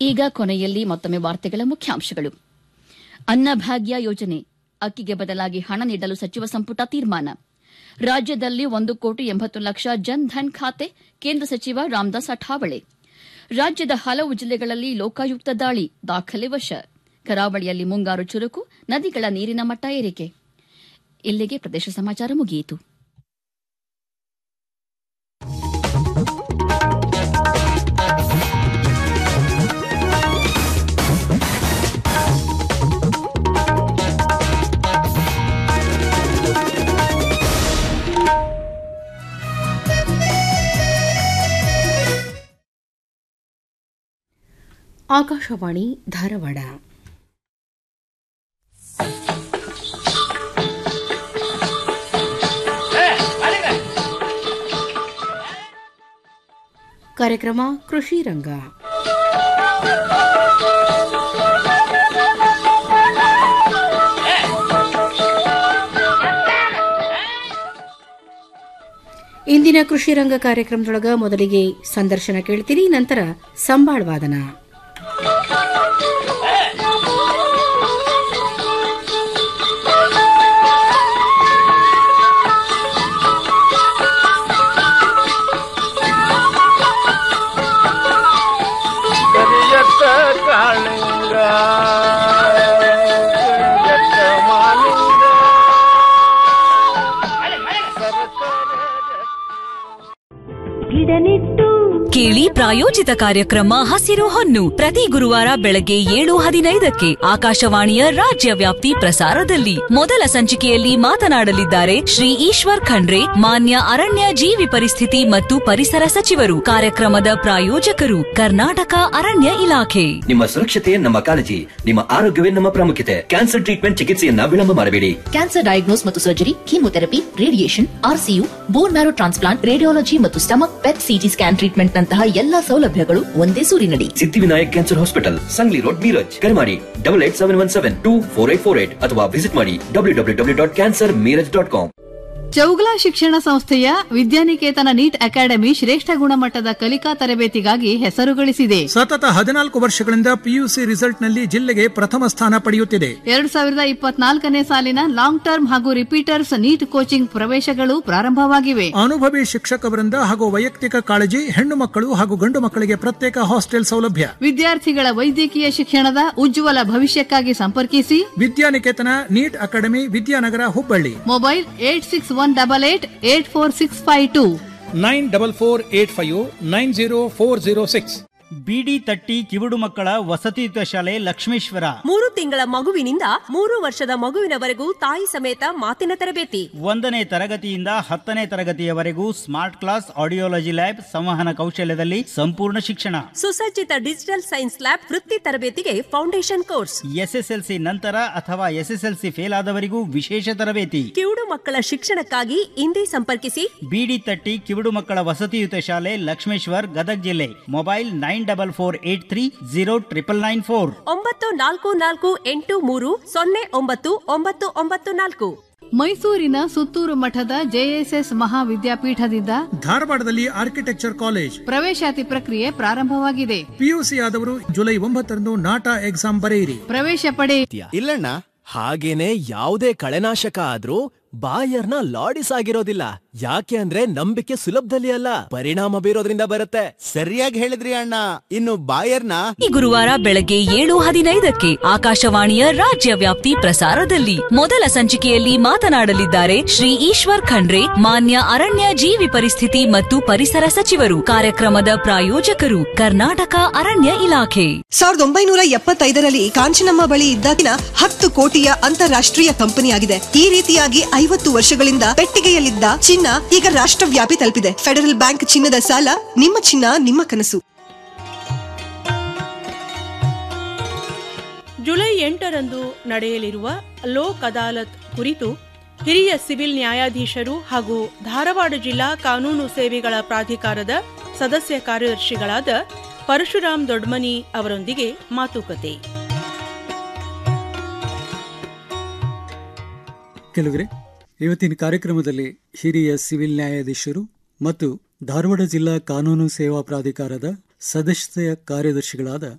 ಈಗ ಕೊನೆಯಲ್ಲಿ ಮತ್ತೊಮ್ಮೆ ವಾರ್ತೆಗಳ ಮುಖ್ಯಾಂಶಗಳು ಅನ್ನಭಾಗ್ಯ ಯೋಜನೆ ಅಕ್ಕಿಗೆ ಬದಲಾಗಿ ಹಣ ನೀಡಲು ಸಚಿವ ಸಂಪುಟ ತೀರ್ಮಾನ ರಾಜ್ಯದಲ್ಲಿ ಒಂದು ಕೋಟಿ ಎಂಬತ್ತು ಲಕ್ಷ ಜನ್ ಧನ್ ಖಾತೆ ಕೇಂದ್ರ ಸಚಿವ ರಾಮದಾಸ್ ಅಠಾವಳೆ ರಾಜ್ಯದ ಹಲವು ಜಿಲ್ಲೆಗಳಲ್ಲಿ ಲೋಕಾಯುಕ್ತ ದಾಳಿ ದಾಖಲೆ ವಶ ಕರಾವಳಿಯಲ್ಲಿ ಮುಂಗಾರು ಚುರುಕು ನದಿಗಳ ನೀರಿನ ಮಟ್ಟ ಏರಿಕೆ ಇಲ್ಲಿಗೆ ಪ್ರದೇಶ ಸಮಾಚಾರ ಮುಗಿಯಿತು ಆಕಾಶವಾಣಿ ಧಾರವಾಡ ಕಾರ್ಯಕ್ರಮ ಕೃಷಿ ರಂಗ ಇಂದಿನ ಕೃಷಿ ರಂಗ ಕಾರ್ಯಕ್ರಮದೊಳಗ ಮೊದಲಿಗೆ ಸಂದರ್ಶನ ಕೇಳ್ತೀರಿ ನಂತರ ಸಂಬಾಳ್ವಾದನ ಕರಿಯತ್ತ ಕಾಳಿಂಗ ಕರಿಯತ್ತ ಮಾಲಿಂಗ ಕೇಳಿ ಪ್ರಾಯೋಜಿತ ಕಾರ್ಯಕ್ರಮ ಹಸಿರು ಹೊನ್ನು ಪ್ರತಿ ಗುರುವಾರ ಬೆಳಗ್ಗೆ ಏಳು ಹದಿನೈದಕ್ಕೆ ಆಕಾಶವಾಣಿಯ ರಾಜ್ಯ ವ್ಯಾಪ್ತಿ ಪ್ರಸಾರದಲ್ಲಿ ಮೊದಲ ಸಂಚಿಕೆಯಲ್ಲಿ ಮಾತನಾಡಲಿದ್ದಾರೆ ಶ್ರೀ ಈಶ್ವರ್ ಖಂಡ್ರೆ ಮಾನ್ಯ ಅರಣ್ಯ ಜೀವಿ ಪರಿಸ್ಥಿತಿ ಮತ್ತು ಪರಿಸರ ಸಚಿವರು ಕಾರ್ಯಕ್ರಮದ ಪ್ರಾಯೋಜಕರು ಕರ್ನಾಟಕ ಅರಣ್ಯ ಇಲಾಖೆ ನಿಮ್ಮ ಸುರಕ್ಷತೆ ನಮ್ಮ ಕಾಳಜಿ ನಿಮ್ಮ ಆರೋಗ್ಯವೇ ನಮ್ಮ ಪ್ರಾಮುಖ್ಯತೆ ಕ್ಯಾನ್ಸರ್ ಟ್ರೀಟ್ಮೆಂಟ್ ಚಿಕಿತ್ಸೆಯನ್ನ ವಿಳಂಬ ಮಾಡಬೇಡಿ ಕ್ಯಾನ್ಸರ್ ಡಯಾಗ್ನೋಸ್ ಮತ್ತು surgery chemotherapy radiation RCU bone marrow transplant radiology ಮತ್ತು stomach PET CT scan treatment ನಂತಹ ಎಲ್ಲಾ ಸೌಲಭ್ಯಗಳು ಒಂದೇ ಸೂರಿನಡಿ Siddhivinayak cancer hospital Sangli road Miraj ಕರೆ ಮಾಡಿ double eight seven one seven two four eight four eight ಅಥವಾ ವಿಸಿಟ್ ಮಾಡಿ W W W dot cancer Miraj dot com Chougala ಶಿಕ್ಷಣ ಸಂಸ್ಥೆಯ ವಿದ್ಯಾನಿಕೇತನ ನೀಟ್ ಅಕಾಡೆಮಿ ಶ್ರೇಷ್ಠ ಗುಣಮಟ್ಟದ ಕಲಿಕಾ ತರಬೇತಿಗಾಗಿ ಹೆಸರು ಗಳಿಸಿದೆ ಸತತ ಹದಿನಾಲ್ಕು ವರ್ಷಗಳಿಂದ ಪಿಯುಸಿ ರಿಸಲ್ಟ್ನಲ್ಲಿ ಜಿಲ್ಲೆಗೆ ಪ್ರಥಮ ಸ್ಥಾನ ಪಡೆಯುತ್ತಿದೆ ಎರಡ್ ಸಾವಿರದ ಇಪ್ಪತ್ನಾಲ್ಕನೇ ಸಾಲಿನ ಲಾಂಗ್ ಟರ್ಮ್ ಹಾಗೂ ರಿಪೀಟರ್ಸ್ ನೀಟ್ ಕೋಚಿಂಗ್ ಪ್ರವೇಶಗಳು ಪ್ರಾರಂಭವಾಗಿವೆ ಅನುಭವಿ ಶಿಕ್ಷಕವರಿಂದ ಹಾಗೂ ವೈಯಕ್ತಿಕ ಕಾಳಜಿ ಹೆಣ್ಣು ಮಕ್ಕಳು ಹಾಗೂ ಗಂಡು ಮಕ್ಕಳಿಗೆ ಪ್ರತ್ಯೇಕ ಹಾಸ್ಟೆಲ್ ಸೌಲಭ್ಯ ವಿದ್ಯಾರ್ಥಿಗಳ ವೈದ್ಯಕೀಯ ಶಿಕ್ಷಣದ ಉಜ್ವಲ ಭವಿಷ್ಯಕ್ಕಾಗಿ ಸಂಪರ್ಕಿಸಿ Vidyaniketan NEET academy Vidyanagar Hubballi mobile eight six one double eight eight four six five two nine double four eight five nine zero four zero six ಬಿಡಿ ತಟ್ಟಿ ಕಿವುಡು ಮಕ್ಕಳ ವಸತಿಯುತ ಶಾಲೆ ಲಕ್ಷ್ಮೇಶ್ವರ ಮೂರು ತಿಂಗಳ ಮಗುವಿನಿಂದ ಮೂರು ವರ್ಷದ ಮಗುವಿನವರೆಗೂ ತಾಯಿ ಸಮೇತ ಮಾತಿನ ತರಬೇತಿ ಒಂದನೇ ತರಗತಿಯಿಂದ ಹತ್ತನೇ ತರಗತಿಯವರೆಗೂ ಸ್ಮಾರ್ಟ್ ಕ್ಲಾಸ್ ಆಡಿಯೋಲಜಿ ಲ್ಯಾಬ್ ಸಂವಹನ ಕೌಶಲ್ಯದಲ್ಲಿ ಸಂಪೂರ್ಣ ಶಿಕ್ಷಣ ಸುಸಜ್ಜಿತ ಡಿಜಿಟಲ್ ಸೈನ್ಸ್ ಲ್ಯಾಬ್ ವೃತ್ತಿ ತರಬೇತಿಗೆ ಫೌಂಡೇಶನ್ ಕೋರ್ಸ್ ಎಸ್ಎಸ್ಎಲ್ಸಿ ನಂತರ ಅಥವಾ ಎಸ್ಎಸ್ಎಲ್ಸಿ ಫೇಲ್ ಆದವರಿಗೂ ವಿಶೇಷ ತರಬೇತಿ ಕಿವುಡು ಮಕ್ಕಳ ಶಿಕ್ಷಣಕ್ಕಾಗಿ ಇಂದೇ ಸಂಪರ್ಕಿಸಿ ಬಿಡಿ ತಟ್ಟಿ ಕಿವುಡು ಮಕ್ಕಳ ವಸತಿಯುತ ಶಾಲೆ ಲಕ್ಷ್ಮೇಶ್ವರ್ ಗದಗ್ ಜಿಲ್ಲೆ mobile nine double four eight three zero triple nine four ಒಂಬತ್ತು ನಾಲ್ಕು ನಾಲ್ಕು ಎಂಟು ಮೂರು ಸೊನ್ನೆ ಒಂಬತ್ತು ಒಂಬತ್ತು ಒಂಬತ್ತು ನಾಲ್ಕು ಮೈಸೂರಿನ ಸುತ್ತೂರು ಮಠದ ಜೆಎಸ್ಎಸ್ ಮಹಾವಿದ್ಯಾಪೀಠದಿಂದ ಧಾರವಾಡದಲ್ಲಿ ಆರ್ಕಿಟೆಕ್ಚರ್ ಕಾಲೇಜ್ ಪ್ರವೇಶಾತಿ ಪ್ರಕ್ರಿಯೆ ಪ್ರಾರಂಭವಾಗಿದೆ ಪಿಯುಸಿ ಆದವರು ಜುಲೈ ಒಂಬತ್ತರಂದು ನಾಟಾ ಎಕ್ಸಾಮ್ ಬರೆಯಿರಿ ಪ್ರವೇಶ ಪಡೆ ಇಲ್ಲಣ್ಣ ಹಾಗೇನೆ ಯಾವುದೇ ಕಳೆನಾಶಕ ಆದ್ರೂ ಬಾಯರ್ನ ಲಾಡಿಸ್ ಆಗಿರೋದಿಲ್ಲ ಯಾಕೆ ಅಂದ್ರೆ ನಂಬಿಕೆ ಸುಲಭದಲ್ಲಿ ಅಲ್ಲ ಪರಿಣಾಮ ಬೀರೋದ್ರಿಂದ ಬರುತ್ತೆ ಸರಿಯಾಗಿ ಹೇಳಿದ್ರಿ ಅಣ್ಣ ಇನ್ನು ಬಾಯರ್ನ ಈ ಗುರುವಾರ ಬೆಳಗ್ಗೆ ಏಳು ಹದಿನೈದಕ್ಕೆ ಆಕಾಶವಾಣಿಯ ರಾಜ್ಯ ವ್ಯಾಪ್ತಿ ಪ್ರಸಾರದಲ್ಲಿ ಮೊದಲ ಸಂಚಿಕೆಯಲ್ಲಿ ಮಾತನಾಡಲಿದ್ದಾರೆ ಶ್ರೀ ಈಶ್ವರ್ ಖಂಡ್ರೆ ಮಾನ್ಯ ಅರಣ್ಯ ಜೀವಿ ಪರಿಸ್ಥಿತಿ ಮತ್ತು ಪರಿಸರ ಸಚಿವರು ಕಾರ್ಯಕ್ರಮದ ಪ್ರಾಯೋಜಕರು ಕರ್ನಾಟಕ ಅರಣ್ಯ ಇಲಾಖೆ ಸಾವಿರದ ಒಂಬೈನೂರ ಎಪ್ಪತ್ತೈದರಲ್ಲಿ ಕಾಂಚನಮ್ಮ ಬಳಿ ಇದ್ದಾಗಿನ ಹತ್ತು ಕೋಟಿಯ ಅಂತಾರಾಷ್ಟ್ರೀಯ ಕಂಪನಿಯಾಗಿದೆ ಈ ರೀತಿಯಾಗಿ ಐವತ್ತು ವರ್ಷಗಳಿಂದ ಪೆಟ್ಟಿಗೆಯಲ್ಲಿದ್ದ ಚಿನ್ನ ಈಗ ರಾಷ್ಟ್ರವ್ಯಾಪಿ ತಲುಪಿದೆ ಫೆಡರಲ್ ಬ್ಯಾಂಕ್ ಚಿನ್ನದ ಸಾಲ ನಿಮ್ಮ ಚಿನ್ನ ನಿಮ್ಮ ಕನಸು ಜುಲೈ ಎಂಟರಂದು ನಡೆಯಲಿರುವ ಲೋಕ್ ಅದಾಲತ್ ಕುರಿತು ಹಿರಿಯ ಸಿವಿಲ್ ನ್ಯಾಯಾಧೀಶರು ಹಾಗೂ ಧಾರವಾಡ ಜಿಲ್ಲಾ ಕಾನೂನು ಸೇವೆಗಳ ಪ್ರಾಧಿಕಾರದ ಸದಸ್ಯ ಕಾರ್ಯದರ್ಶಿಗಳಾದ ಪರಶುರಾಮ್ ದೊಡ್ಮನಿ ಅವರೊಂದಿಗೆ ಮಾತುಕತೆ ಕೆಲವರೇ ಇವತ್ತಿನ ಕಾರ್ಯಕ್ರಮದಲ್ಲಿ ಹಿರಿಯ ಸಿವಿಲ್ ನ್ಯಾಯಾಧೀಶರು ಮತ್ತು ಧಾರವಾಡ ಜಿಲ್ಲಾ ಕಾನೂನು ಸೇವಾ ಪ್ರಾಧಿಕಾರದ ಸದಸ್ಯ ಕಾರ್ಯದರ್ಶಿಗಳಾದ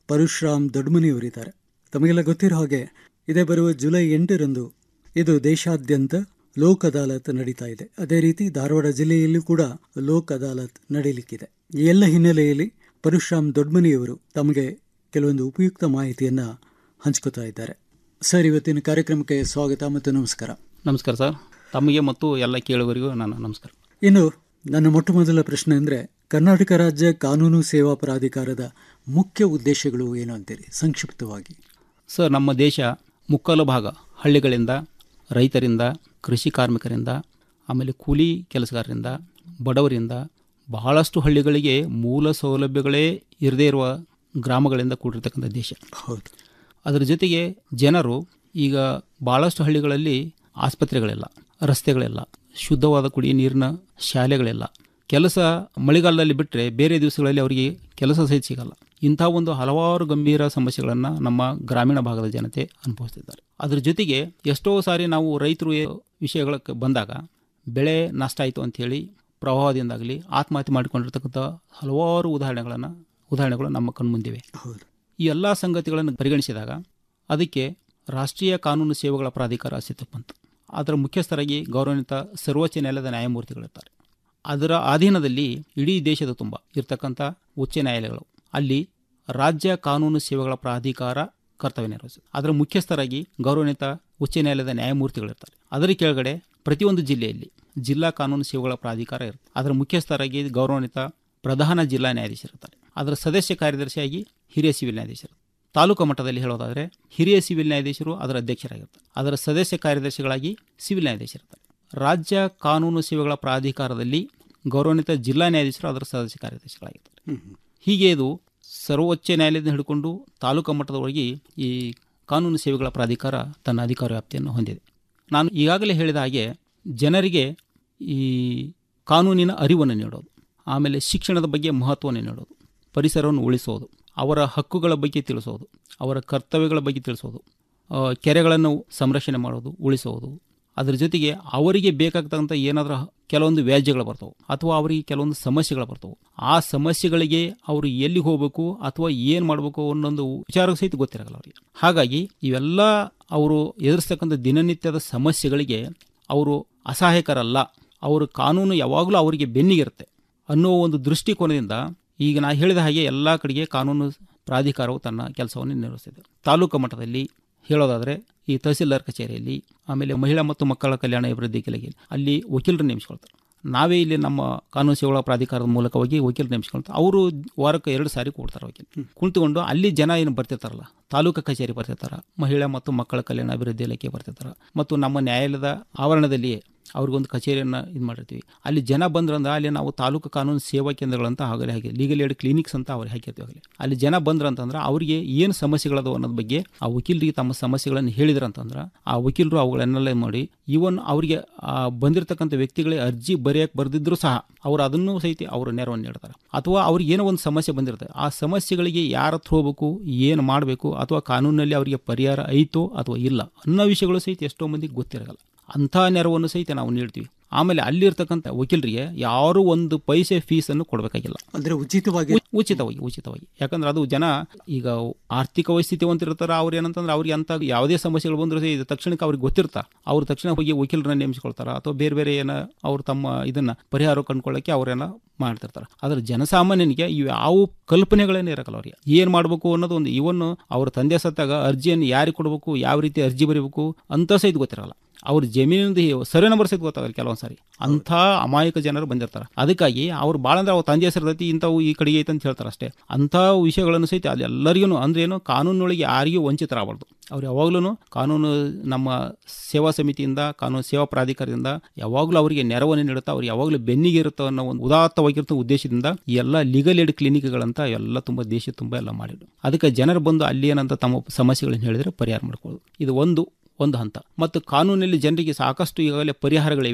ಪರಶುರಾಮ್ ದೊಡ್ಮನಿಯವರಿದ್ದಾರೆ ತಮಗೆಲ್ಲ ಗೊತ್ತಿರೋ ಹಾಗೆ ಇದೇ ಬರುವ ಜುಲೈ ಎಂಟರಂದು ಇದು ದೇಶಾದ್ಯಂತ ಲೋಕ್ ಅದಾಲತ್ ನಡೀತಾ ಇದೆ ಅದೇ ರೀತಿ ಧಾರವಾಡ ಜಿಲ್ಲೆಯಲ್ಲೂ ಕೂಡ ಲೋಕ್ ಅದಾಲತ್ ನಡೀಲಿಕ್ಕಿದೆ ಈ ಎಲ್ಲ ಹಿನ್ನೆಲೆಯಲ್ಲಿ ಪರಶುರಾಮ್ ದೊಡ್ಮನಿಯವರು ತಮಗೆ ಕೆಲವೊಂದು ಉಪಯುಕ್ತ ಮಾಹಿತಿಯನ್ನ ಹಂಚ್ಕೋತಾ ಇದ್ದಾರೆ ಸರ್ ಇವತ್ತಿನ ಕಾರ್ಯಕ್ರಮಕ್ಕೆ ಸ್ವಾಗತ ಮತ್ತು ನಮಸ್ಕಾರ ನಮಸ್ಕಾರ ಸರ್ ತಮಗೆ ಮತ್ತು ಎಲ್ಲ ಕೇಳುವರಿಗೂ ನಾನು ನಮಸ್ಕಾರ ಇನ್ನು ನನ್ನ ಮೊಟ್ಟ ಮೊದಲ ಪ್ರಶ್ನೆ ಅಂದರೆ ಕರ್ನಾಟಕ ರಾಜ್ಯ ಕಾನೂನು ಸೇವಾ ಪ್ರಾಧಿಕಾರದ ಮುಖ್ಯ ಉದ್ದೇಶಗಳು ಏನು ಅಂತೀರಿ ಸಂಕ್ಷಿಪ್ತವಾಗಿ ಸರ್ ನಮ್ಮ ದೇಶ ಮುಕ್ಕಾಲು ಭಾಗ ಹಳ್ಳಿಗಳಿಂದ ರೈತರಿಂದ ಕೃಷಿ ಕಾರ್ಮಿಕರಿಂದ ಆಮೇಲೆ ಕೂಲಿ ಕೆಲಸಗಾರರಿಂದ ಬಡವರಿಂದ ಬಹಳಷ್ಟು ಹಳ್ಳಿಗಳಿಗೆ ಮೂಲ ಸೌಲಭ್ಯಗಳೇ ಇರದೇ ಇರುವ ಗ್ರಾಮಗಳಿಂದ ಕೂಡಿರ್ತಕ್ಕಂಥ ದೇಶ ಹೌದು ಅದರ ಜೊತೆಗೆ ಜನರು ಈಗ ಭಾಳಷ್ಟು ಹಳ್ಳಿಗಳಲ್ಲಿ ಆಸ್ಪತ್ರೆಗಳಿಲ್ಲ ರಸ್ತೆಗಳಿಲ್ಲ ಶುದ್ಧವಾದ ಕುಡಿಯ ನೀರಿನ ಶಾಲೆಗಳಿಲ್ಲ ಕೆಲಸ ಮಳೆಗಾಲದಲ್ಲಿ ಬಿಟ್ಟರೆ ಬೇರೆ ದಿವಸಗಳಲ್ಲಿ ಅವರಿಗೆ ಕೆಲಸ ಸಹಿತ ಸಿಗಲ್ಲ ಇಂಥ ಒಂದು ಹಲವಾರು ಗಂಭೀರ ಸಮಸ್ಯೆಗಳನ್ನು ನಮ್ಮ ಗ್ರಾಮೀಣ ಭಾಗದ ಜನತೆ ಅನುಭವಿಸ್ತಿದ್ದಾರೆ ಅದ್ರ ಜೊತೆಗೆ ಎಷ್ಟೋ ಸಾರಿ ನಾವು ರೈತರು ವಿಷಯಗಳಿಗೆ ಬಂದಾಗ ಬೆಳೆ ನಷ್ಟ ಆಯಿತು ಅಂಥೇಳಿ ಪ್ರವಾಹದಿಂದಾಗಲಿ ಆತ್ಮಹತ್ಯೆ ಮಾಡಿಕೊಂಡಿರ್ತಕ್ಕಂಥ ಹಲವಾರು ಉದಾಹರಣೆಗಳನ್ನು ಉದಾಹರಣೆಗಳು ನಮ್ಮ ಕಣ್ಮುಂದಿವೆ ಹೌದು ಈ ಎಲ್ಲ ಸಂಗತಿಗಳನ್ನು ಪರಿಗಣಿಸಿದಾಗ ಅದಕ್ಕೆ ರಾಷ್ಟ್ರೀಯ ಕಾನೂನು ಸೇವೆಗಳ ಪ್ರಾಧಿಕಾರ ಅಸ್ತಿತ್ವಕ್ಕೆ ಬಂತು ಅದರ ಮುಖ್ಯಸ್ಥರಾಗಿ ಗೌರವಾನ್ವಿತ ಸರ್ವೋಚ್ಚ ನ್ಯಾಯಾಲಯದ ನ್ಯಾಯಮೂರ್ತಿಗಳಿರ್ತಾರೆ ಅದರ ಅಧೀನದಲ್ಲಿ ಇಡೀ ದೇಶದ ತುಂಬ ಇರ್ತಕ್ಕಂಥ ಉಚ್ಚ ನ್ಯಾಯಾಲಯಗಳು ಅಲ್ಲಿ ರಾಜ್ಯ ಕಾನೂನು ಸೇವೆಗಳ ಪ್ರಾಧಿಕಾರ ಕರ್ತವ್ಯ ನಿರ್ವಹಿಸುತ್ತೆ ಅದರ ಮುಖ್ಯಸ್ಥರಾಗಿ ಗೌರವಾನ್ವಿತ ಉಚ್ಚ ನ್ಯಾಯಾಲಯದ ನ್ಯಾಯಮೂರ್ತಿಗಳಿರ್ತಾರೆ ಅದರ ಕೆಳಗಡೆ ಪ್ರತಿಯೊಂದು ಜಿಲ್ಲೆಯಲ್ಲಿ ಜಿಲ್ಲಾ ಕಾನೂನು ಸೇವೆಗಳ ಪ್ರಾಧಿಕಾರ ಇರುತ್ತೆ ಅದರ ಮುಖ್ಯಸ್ಥರಾಗಿ ಗೌರವಾನ್ವಿತ ಪ್ರಧಾನ ಜಿಲ್ಲಾ ನ್ಯಾಯಾಧೀಶರಿರ್ತಾರೆ ಅದರ ಸದಸ್ಯ ಕಾರ್ಯದರ್ಶಿಯಾಗಿ ಹಿರಿಯ ಸಿವಿಲ್ ನ್ಯಾಯಾಧೀಶರು ತಾಲೂಕು ಮಟ್ಟದಲ್ಲಿ ಹೇಳೋದಾದರೆ ಹಿರಿಯ ಸಿವಿಲ್ ನ್ಯಾಯಾಧೀಶರು ಅದರ ಅಧ್ಯಕ್ಷರಾಗಿರ್ತಾರೆ ಅದರ ಸದಸ್ಯ ಕಾರ್ಯದರ್ಶಿಗಳಾಗಿ ಸಿವಿಲ್ ನ್ಯಾಯಾಧೀಶರಿರ್ತಾರೆ ರಾಜ್ಯ ಕಾನೂನು ಸೇವೆಗಳ ಪ್ರಾಧಿಕಾರದಲ್ಲಿ ಗೌರವಾನ್ವಿತ ಜಿಲ್ಲಾ ನ್ಯಾಯಾಧೀಶರು ಅದರ ಸದಸ್ಯ ಕಾರ್ಯದರ್ಶಿಗಳಾಗಿರ್ತಾರೆ ಹೀಗೆ ಇದು ಸರ್ವೋಚ್ಚ ನ್ಯಾಯಾಲಯದಿಂದ ಹಿಡ್ಕೊಂಡು ತಾಲೂಕು ಮಟ್ಟದವರೆಗೆ ಈ ಕಾನೂನು ಸೇವೆಗಳ ಪ್ರಾಧಿಕಾರ ತನ್ನ ಅಧಿಕಾರ ವ್ಯಾಪ್ತಿಯನ್ನು ಹೊಂದಿದೆ ನಾನು ಈಗಾಗಲೇ ಹೇಳಿದ ಹಾಗೆ ಜನರಿಗೆ ಈ ಕಾನೂನಿನ ಅರಿವನ್ನು ನೀಡೋದು ಆಮೇಲೆ ಶಿಕ್ಷಣದ ಬಗ್ಗೆ ಮಹತ್ವವನ್ನು ನೀಡೋದು ಪರಿಸರವನ್ನು ಉಳಿಸೋದು ಅವರ ಹಕ್ಕುಗಳ ಬಗ್ಗೆ ತಿಳಿಸೋದು ಅವರ ಕರ್ತವ್ಯಗಳ ಬಗ್ಗೆ ತಿಳಿಸೋದು ಆ, ಕೆರೆಗಳನ್ನು ಸಂರಕ್ಷಣೆ ಮಾಡೋದು ಉಳಿಸೋದು ಅದರ ಜೊತೆಗೆ ಅವರಿಗೆ ಬೇಕಾಗ್ತಕ್ಕಂಥ ಏನಾದರೂ ಕೆಲವೊಂದು ವ್ಯಾಜ್ಯಗಳು ಬರ್ತವೆ ಅಥವಾ ಅವರಿಗೆ ಕೆಲವೊಂದು ಸಮಸ್ಯೆಗಳು ಬರ್ತವೆ ಆ ಸಮಸ್ಯೆಗಳಿಗೆ ಅವರು ಎಲ್ಲಿ ಹೋಗಬೇಕು ಅಥವಾ ಏನು ಮಾಡಬೇಕು ಅನ್ನೊಂದು ವಿಚಾರ ಸಹಿತ ಗೊತ್ತಿರಲ್ಲ ಅವರಿಗೆ ಹಾಗಾಗಿ ಇವೆಲ್ಲ ಅವರು ಎದುರಿಸ್ತಕ್ಕಂಥ ದಿನನಿತ್ಯದ ಸಮಸ್ಯೆಗಳಿಗೆ ಅವರು ಅಸಹಾಯಕರಲ್ಲ ಅವರು ಕಾನೂನು ಯಾವಾಗಲೂ ಅವರಿಗೆ ಬೆನ್ನಿಗಿರುತ್ತೆ ಅನ್ನೋ ಒಂದು ದೃಷ್ಟಿಕೋನದಿಂದ ಈಗ ನಾ ಹೇಳಿದ ಹಾಗೆ ಎಲ್ಲ ಕಡೆಗೆ ಕಾನೂನು ಪ್ರಾಧಿಕಾರವು ತನ್ನ ಕೆಲಸವನ್ನು ನಿರ್ವಹಿಸಿದೆ ತಾಲೂಕು ಮಟ್ಟದಲ್ಲಿ ಹೇಳೋದಾದರೆ ಈ ತಹಸೀಲ್ದಾರ್ ಕಚೇರಿಯಲ್ಲಿ ಆಮೇಲೆ ಮಹಿಳಾ ಮತ್ತು ಮಕ್ಕಳ ಕಲ್ಯಾಣ ಅಭಿವೃದ್ಧಿ ಕೆಳಗೆ ಅಲ್ಲಿ ವಕೀಲರು ನೇಮಿಸ್ಕೊಳ್ತಾರೆ ನಾವೇ ಇಲ್ಲಿ ನಮ್ಮ ಕಾನೂನು ಸೇವೆಗಳ ಪ್ರಾಧಿಕಾರದ ಮೂಲಕವಾಗಿ ವಕೀಲರು ನೇಮಿಸ್ಕೊಳ್ತಾರೆ ಅವರು ವಾರಕ್ಕೆ ಎರಡು ಸಾರಿ ಕೊಡ್ತಾರೆ ವಕೀಲ ಕುಳಿತುಕೊಂಡು ಅಲ್ಲಿ ಜನ ಏನು ಬರ್ತಿರ್ತಾರಲ್ಲ ತಾಲೂಕು ಕಚೇರಿ ಬರ್ತಿರ್ತಾರ ಮಹಿಳಾ ಮತ್ತು ಮಕ್ಕಳ ಕಲ್ಯಾಣ ಅಭಿವೃದ್ಧಿ ಇಲಾಖೆ ಬರ್ತಿರ್ತಾರೆ ಮತ್ತು ನಮ್ಮ ನ್ಯಾಯಾಲಯದ ಆವರಣದಲ್ಲಿಯೇ ಅವ್ರಿಗೊಂದು ಕಚೇರಿಯನ್ನು ಇದು ಮಾಡಿರ್ತೀವಿ ಅಲ್ಲಿ ಜನ ಬಂದ್ರಂದ್ರೆ ಅಲ್ಲಿ ನಾವು ತಾಲೂಕು ಕಾನೂನು ಸೇವಾ ಕೇಂದ್ರಗಳಂತ ಆಗಲೇ ಹಾಗೆ ಲೀಗಲ್ ಏಡ್ ಕ್ಲಿನಿಕ್ಸ್ ಅಂತ ಅವ್ರಿಗೆ ಹಾಕಿರ್ತೀವಿ ಆಗಲಿ ಅಲ್ಲಿ ಜನ ಬಂದ್ರಂತಂದ್ರೆ ಅವರಿಗೆ ಏನು ಸಮಸ್ಯೆಗಳದವು ಅನ್ನೋದ್ರ ಬಗ್ಗೆ ಆ ವಕೀಲರಿಗೆ ತಮ್ಮ ಸಮಸ್ಯೆಗಳನ್ನು ಹೇಳಿದ್ರಂತಂದ್ರೆ ಆ ವಕೀಲರು ಅವುಗಳನ್ನೆಲ್ಲ ಮಾಡಿ ಇವನ್ ಅವರಿಗೆ ಆ ಬಂದಿರತಕ್ಕಂಥ ವ್ಯಕ್ತಿಗಳಿಗೆ ಅರ್ಜಿ ಬರೆಯಕ್ಕೆ ಬರೆದಿದ್ರು ಸಹ ಅವರು ಅದನ್ನು ಸಹಿತ ಅವರು ನೆರವನ್ನು ನೀಡ್ತಾರೆ ಅಥವಾ ಅವ್ರಿಗೆ ಏನೋ ಒಂದು ಸಮಸ್ಯೆ ಬಂದಿರುತ್ತೆ ಆ ಸಮಸ್ಯೆಗಳಿಗೆ ಯಾರ ಹತ್ರ ಹೋಗ್ಬೇಕು ಏನು ಮಾಡಬೇಕು ಅಥವಾ ಕಾನೂನಲ್ಲಿ ಅವರಿಗೆ ಪರಿಹಾರ ಐತೋ ಅಥವಾ ಇಲ್ಲ ಅನ್ನೋ ವಿಷಯಗಳು ಸಹಿತ ಎಷ್ಟೋ ಮಂದಿಗೆ ಗೊತ್ತಿರಲ್ಲ ಅಂಥ ನೆರವನ್ನು ಸಹಿತ ನಾವು ನೀಡ್ತೀವಿ ಆಮೇಲೆ ಅಲ್ಲಿರ್ತಕ್ಕಂಥ ವಕೀಲರಿಗೆ ಯಾರೂ ಒಂದು ಪೈಸೆ ಫೀಸನ್ನು ಕೊಡಬೇಕಾಗಿಲ್ಲ ಅಂದ್ರೆ ಉಚಿತವಾಗಿ ಉ- ಉಚಿತವಾಗಿ ಉಚಿತವಾಗಿ ಯಾಕಂದ್ರೆ ಅದು ಜನ ಈಗ ಆರ್ಥಿಕ ಪರಿಸ್ಥಿತಿ ಹೊಂದಿರ್ತಾರ ಅವ್ರು ಏನಂತಂದ್ರೆ ಅವ್ರಿಗೆ ಅಂತ ಯಾವುದೇ ಸಮಸ್ಯೆಗಳು ಬಂದರೂ ಇದು ತಕ್ಷಣಕ್ಕೆ ಅವ್ರಿಗೆ ಗೊತ್ತಿರ್ತಾ ಅವ್ರು ತಕ್ಷಣ ಹೋಗಿ ವಕೀಲರನ್ನ ನೇಮಿಸ್ಕೊಳ್ತಾರ ಅಥವಾ ಬೇರೆ ಬೇರೆ ಏನ ಅವ್ರು ತಮ್ಮ ಇದನ್ನ ಪರಿಹಾರ ಕಂಡ್ಕೊಳ್ಳೋಕೆ ಅವ್ರೇನ ಮಾಡ್ತಿರ್ತಾರೆ ಆದ್ರೆ ಜನಸಾಮಾನ್ಯನಿಗೆ ಇವು ಯಾವ ಕಲ್ಪನೆಗಳೇನೇ ಇರಕಲ್ಲ ಅವ್ರಿಗೆ ಏನು ಮಾಡಬೇಕು ಅನ್ನೋದು ಒಂದು ಇವನ್ ಅವ್ರ ತಂದೆ ಸತ್ತಾಗ ಅರ್ಜಿಯನ್ನು ಯಾರಿಗೆ ಕೊಡಬೇಕು ಯಾವ ರೀತಿ ಅರ್ಜಿ ಬರೀಬೇಕು ಅಂತ ಸಹಿತ ಗೊತ್ತಿರಲ್ಲ ಅವ್ರ ಜಮೀನಿಂದ ಸರ್ವೆ ನಂಬರ್ ಸಹಿತ ಗೊತ್ತಾಗಲ್ಲ ಕೆಲವೊಂದು ಸಾರಿ ಅಂಥ ಅಮಾಯಕ ಜನರು ಬಂದಿರ್ತಾರೆ ಅದಕ್ಕಾಗಿ ಅವ್ರು ಭಾಳ ಅಂದ್ರೆ ಅವ್ರ ತಂದೆ ಹೆಸರದೈತಿ ಇಂಥವು ಈ ಕಡೆಗೆ ಐತೆ ಅಂತ ಹೇಳ್ತಾರೆ ಅಷ್ಟೇ ಅಂಥ ವಿಷಯಗಳನ್ನು ಸಹಿತ ಅಲ್ಲಿ ಎಲ್ಲರಿಗೂ ಅಂದ್ರೆ ಏನು ಕಾನೂನೊಳಗೆ ಯಾರಿಗೂ ವಂಚಿತರಾಗಬಾರ್ದು ಅವ್ರು ಯಾವಾಗಲೂ ಕಾನೂನು ನಮ್ಮ ಸೇವಾ ಸಮಿತಿಯಿಂದ ಕಾನೂನು ಸೇವಾ ಪ್ರಾಧಿಕಾರದಿಂದ ಯಾವಾಗಲೂ ಅವರಿಗೆ ನೆರವನ್ನು ನೀಡುತ್ತಾ ಅವ್ರು ಯಾವಾಗಲೂ ಬೆನ್ನಿಗೆ ಇರುತ್ತೋ ಅನ್ನೋ ಒಂದು ಉದಾತ್ತವಾಗಿರೋ ಉದ್ದೇಶದಿಂದ ಈ ಎಲ್ಲ ಲೀಗಲ್ ಏಡ್ ಕ್ಲಿನಿಕ್ಗಳಂತ ಎಲ್ಲ ತುಂಬ ದೇಶ ತುಂಬ ಎಲ್ಲ ಮಾಡಿದ್ರು ಅದಕ್ಕೆ ಜನರು ಬಂದು ಅಲ್ಲಿ ಏನಂತ ತಮ್ಮ ಸಮಸ್ಯೆಗಳನ್ನು ಹೇಳಿದ್ರೆ ಪರಿಹಾರ ಮಾಡ್ಕೊಳ್ಳೋದು ಇದು ಒಂದು ಒಂದು ಹಂತ ಮತ್ತು ಕಾನೂನಲ್ಲಿ ಜನರಿಗೆ ಸಾಕಷ್ಟು ಈಗಾಗಲೇ ಪರಿಹಾರಗಳಿವೆ